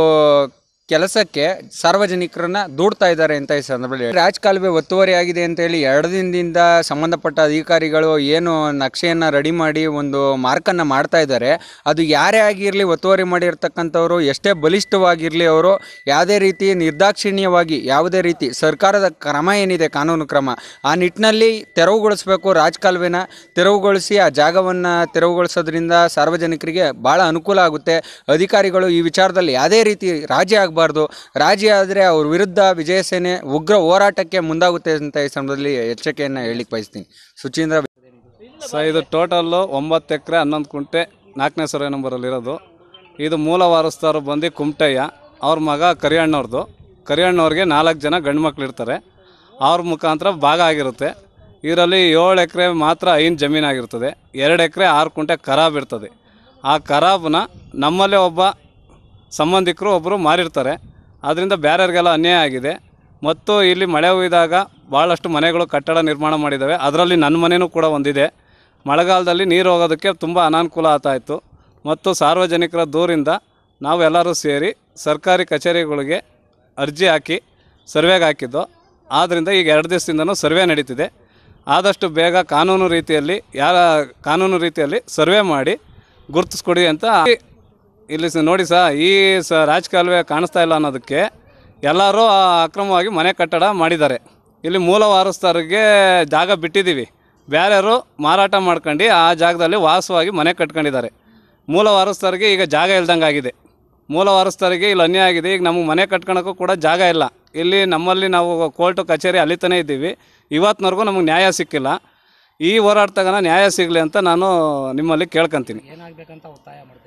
ಕೆಲಸಕ್ಕೆ ಸಾರ್ವಜನಿಕರನ್ನ ದೂಡ್ತಾ ಇದ್ದಾರೆ ಅಂತ ಈ ಸಂದರ್ಭದಲ್ಲಿ ರಾಜ್ ಕಾಲುವೆ ಒತ್ತುವರಿ ಆಗಿದೆ ಅಂತೇಳಿ ಎರಡು ದಿನದಿಂದ ಸಂಬಂಧಪಟ್ಟ ಅಧಿಕಾರಿಗಳು ಏನು ನಕ್ಷೆಯನ್ನು ರೆಡಿ ಮಾಡಿ ಒಂದು ಮಾರ್ಕನ್ನು ಮಾಡ್ತಾ ಇದ್ದಾರೆ ಅದು ಯಾರೇ ಆಗಿರಲಿ ಒತ್ತುವರಿ ಮಾಡಿರ್ತಕ್ಕಂಥವ್ರು ಎಷ್ಟೇ ಬಲಿಷ್ಠವಾಗಿರಲಿ ಅವರು ಯಾವುದೇ ರೀತಿ ನಿರ್ದಾಕ್ಷಿಣ್ಯವಾಗಿ ಯಾವುದೇ ರೀತಿ ಸರ್ಕಾರದ ಕ್ರಮ ಏನಿದೆ ಕಾನೂನು ಕ್ರಮ ಆ ನಿಟ್ಟಿನಲ್ಲಿ ತೆರವುಗೊಳಿಸಬೇಕು ರಾಜ್ ಕಾಲುವೆನ ತೆರವುಗೊಳಿಸಿ ಆ ಜಾಗವನ್ನು ತೆರವುಗೊಳಿಸೋದ್ರಿಂದ ಸಾರ್ವಜನಿಕರಿಗೆ ಭಾಳ ಅನುಕೂಲ ಆಗುತ್ತೆ ಅಧಿಕಾರಿಗಳು ಈ ವಿಚಾರದಲ್ಲಿ ಯಾವುದೇ ರೀತಿ ರಾಜಿ ಆಗಬಾರ್ದು ರಾಜಿ ಆದರೆ ಅವ್ರ ವಿರುದ್ಧ ವಿಜಯ ಸೇನೆ ಉಗ್ರ ಹೋರಾಟಕ್ಕೆ ಮುಂದಾಗುತ್ತೆ ಅಂತ ಈ ಸಂದರ್ಭದಲ್ಲಿ ಎಚ್ಚರಿಕೆಯನ್ನು ಹೇಳಿಕ್ ಬಯಸ್ತೀನಿ ಸುಚೀಂದ್ರ ಸೊ ಇದು ಟೋಟಲ್ಲು ಒಂಬತ್ತು ಎಕರೆ ಹನ್ನೊಂದು ಕುಂಟೆ ನಾಲ್ಕನೇ ಸರ್ವೆ ನಂಬರಲ್ಲಿರೋದು ಇದು ಮೂಲ ವಾರಸ್ದಾರು ಬಂದು ಕುಮಟಯ್ಯ ಅವ್ರ ಮಗ ಕರಿಯಣ್ಣವ್ರದ್ದು ಕರಿಯಣ್ಣವ್ರಿಗೆ ನಾಲ್ಕು ಜನ ಗಂಡು ಮಕ್ಳು ಇರ್ತಾರೆ ಅವ್ರ ಮುಖಾಂತರ ಭಾಗ ಆಗಿರುತ್ತೆ ಇದರಲ್ಲಿ ಏಳು ಎಕರೆ ಮಾತ್ರ ಐನು ಜಮೀನಾಗಿರ್ತದೆ ಎರಡು ಎಕರೆ ಆರು ಕುಂಟೆ ಖರಾಬ್ ಇರ್ತದೆ ಆ ಖರಾಬನ್ನ ನಮ್ಮಲ್ಲೇ ಒಬ್ಬ ಸಂಬಂಧಿಕರು ಒಬ್ಬರು ಮಾರಿರ್ತಾರೆ ಅದರಿಂದ ಬೇರೆಯವ್ರಿಗೆಲ್ಲ ಅನ್ಯಾಯ ಆಗಿದೆ ಮತ್ತು ಇಲ್ಲಿ ಮಳೆ ಹುಯ್ದಾಗ ಭಾಳಷ್ಟು ಮನೆಗಳು ಕಟ್ಟಡ ನಿರ್ಮಾಣ ಮಾಡಿದ್ದಾವೆ ಅದರಲ್ಲಿ ನನ್ನ ಮನೆಯೂ ಕೂಡ ಒಂದಿದೆ ಮಳೆಗಾಲದಲ್ಲಿ ನೀರು ಹೋಗೋದಕ್ಕೆ ತುಂಬ ಅನಾನುಕೂಲ ಆಗ್ತಾಯಿತ್ತು ಮತ್ತು ಸಾರ್ವಜನಿಕರ ದೂರಿಂದ ನಾವು ಎಲ್ಲರೂ ಸೇರಿ ಸರ್ಕಾರಿ ಕಚೇರಿಗಳಿಗೆ ಅರ್ಜಿ ಹಾಕಿ ಸರ್ವೆಗೆ ಹಾಕಿದ್ದು ಆದ್ದರಿಂದ ಈಗ ಎರಡು ದಿವಸದಿಂದನೂ ಸರ್ವೆ ನಡೀತಿದೆ ಆದಷ್ಟು ಬೇಗ ಕಾನೂನು ರೀತಿಯಲ್ಲಿ ಯಾರ ಕಾನೂನು ರೀತಿಯಲ್ಲಿ ಸರ್ವೆ ಮಾಡಿ ಗುರುತಿಸ್ಕೊಡಿ ಅಂತ ಇಲ್ಲಿ ಸ- ನೋಡಿ ಸಹ ಈ ಸ ರಾಜಕಾಲುವೆ ಕಾಣಿಸ್ತಾ ಇಲ್ಲ ಅನ್ನೋದಕ್ಕೆ ಎಲ್ಲರೂ ಆ ಅಕ್ರಮವಾಗಿ ಮನೆ ಕಟ್ಟಡ ಮಾಡಿದ್ದಾರೆ ಇಲ್ಲಿ ಮೂಲ ವಾರಸ್ಥರಿಗೆ ಜಾಗ ಬಿಟ್ಟಿದ್ದೀವಿ ಬೇರೆಯವರು ಮಾರಾಟ ಮಾಡ್ಕೊಂಡು ಆ ಜಾಗದಲ್ಲಿ ವಾಸವಾಗಿ ಮನೆ ಕಟ್ಕೊಂಡಿದ್ದಾರೆ ಮೂಲ ವಾರಸ್ಥರಿಗೆ ಈಗ ಜಾಗ ಇಲ್ದಂಗೆ ಆಗಿದೆ ಮೂಲ ವಾರಸ್ಥರಿಗೆ ಇಲ್ಲಿ ಅನ್ಯಾಯ ಆಗಿದೆ ಈಗ ನಮಗೆ ಮನೆ ಕಟ್ಕೊಳಕ್ಕೂ ಕೂಡ ಜಾಗ ಇಲ್ಲ ಇಲ್ಲಿ ನಮ್ಮಲ್ಲಿ ನಾವು ಕೋರ್ಟು ಕಚೇರಿ ಅಲಿತಾನೆ ಇದ್ದೀವಿ ಇವತ್ತಿನವರೆಗೂ ನಮಗೆ ನ್ಯಾಯ ಸಿಕ್ಕಿಲ್ಲ ಈ ಹೋರಾಟದಾಗನ ನ್ಯಾಯ ಸಿಗಲಿ ಅಂತ ನಾನು ನಿಮ್ಮಲ್ಲಿ ಕೇಳ್ಕೊತೀನಿ ಏನಾಗಬೇಕಂತ ಒತ್ತಾಯ ಮಾಡ್ತೀನಿ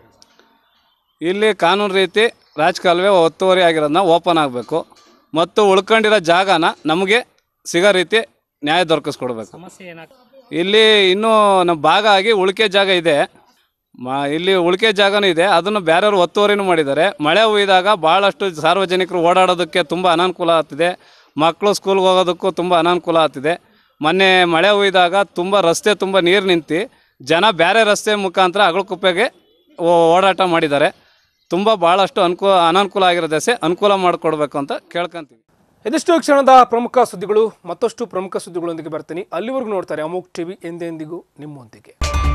ಇಲ್ಲಿ ಕಾನೂನು ರೀತಿ ರಾಜಕಾಲುವೆ ಒತ್ತುವರಿ ಆಗಿರೋದನ್ನ ಓಪನ್ ಆಗಬೇಕು ಮತ್ತು ಉಳ್ಕೊಂಡಿರೋ ಜಾಗನ ನಮಗೆ ಸಿಗೋ ರೀತಿ ನ್ಯಾಯ ದೊರಕಿಸ್ಕೊಡ್ಬೇಕು ಸಮಸ್ಯೆ ಏನಾಗ್ತದೆ ಇಲ್ಲಿ ಇನ್ನೂ ನಮ್ಮ ಭಾಗ ಆಗಿ ಉಳಿಕೆ ಜಾಗ ಇದೆ ಮ ಇಲ್ಲಿ ಉಳಿಕೆ ಜಾಗನೂ ಇದೆ ಅದನ್ನು ಬೇರೆಯವರು ಒತ್ತುವರಿನೂ ಮಾಡಿದ್ದಾರೆ ಮಳೆ ಹುಯ್ದಾಗ ಭಾಳಷ್ಟು ಸಾರ್ವಜನಿಕರು ಓಡಾಡೋದಕ್ಕೆ ತುಂಬ ಅನಾನುಕೂಲ ಆಗ್ತಿದೆ ಮಕ್ಕಳು ಸ್ಕೂಲ್ಗೆ ಹೋಗೋದಕ್ಕೂ ತುಂಬ ಅನಾನುಕೂಲ ಆಗ್ತಿದೆ ಮೊನ್ನೆ ಮಳೆ ಹುಯ್ದಾಗ ತುಂಬ ರಸ್ತೆ ತುಂಬ ನೀರು ನಿಂತು ಜನ ಬೇರೆ ರಸ್ತೆ ಮುಖಾಂತರ ಅಗಳಕುಪ್ಪೆಗೆ ಓ- ಓಡಾಟ ಮಾಡಿದ್ದಾರೆ ತುಂಬ ಭಾಳಷ್ಟು ಅನುಕೂಲ ಅನಾನುಕೂಲ ಆಗಿರೋ ದೆಸೆ ಅನುಕೂಲ ಮಾಡಿಕೊಡ್ಬೇಕು ಅಂತ ಕೇಳ್ಕೊಂತೀವಿ ಇದಿಷ್ಟು ಕ್ಷಣದ ಪ್ರಮುಖ ಸುದ್ದಿಗಳು ಮತ್ತಷ್ಟು ಪ್ರಮುಖ ಸುದ್ದಿಗಳೊಂದಿಗೆ ಬರ್ತೀನಿ ಅಲ್ಲಿವರೆಗೂ ನೋಡ್ತಾರೆ ಅಮೋಕ್ ಟಿವಿ ಎಂದೆಂದಿಗೂ ನಿಮ್ಮೊಂದಿಗೆ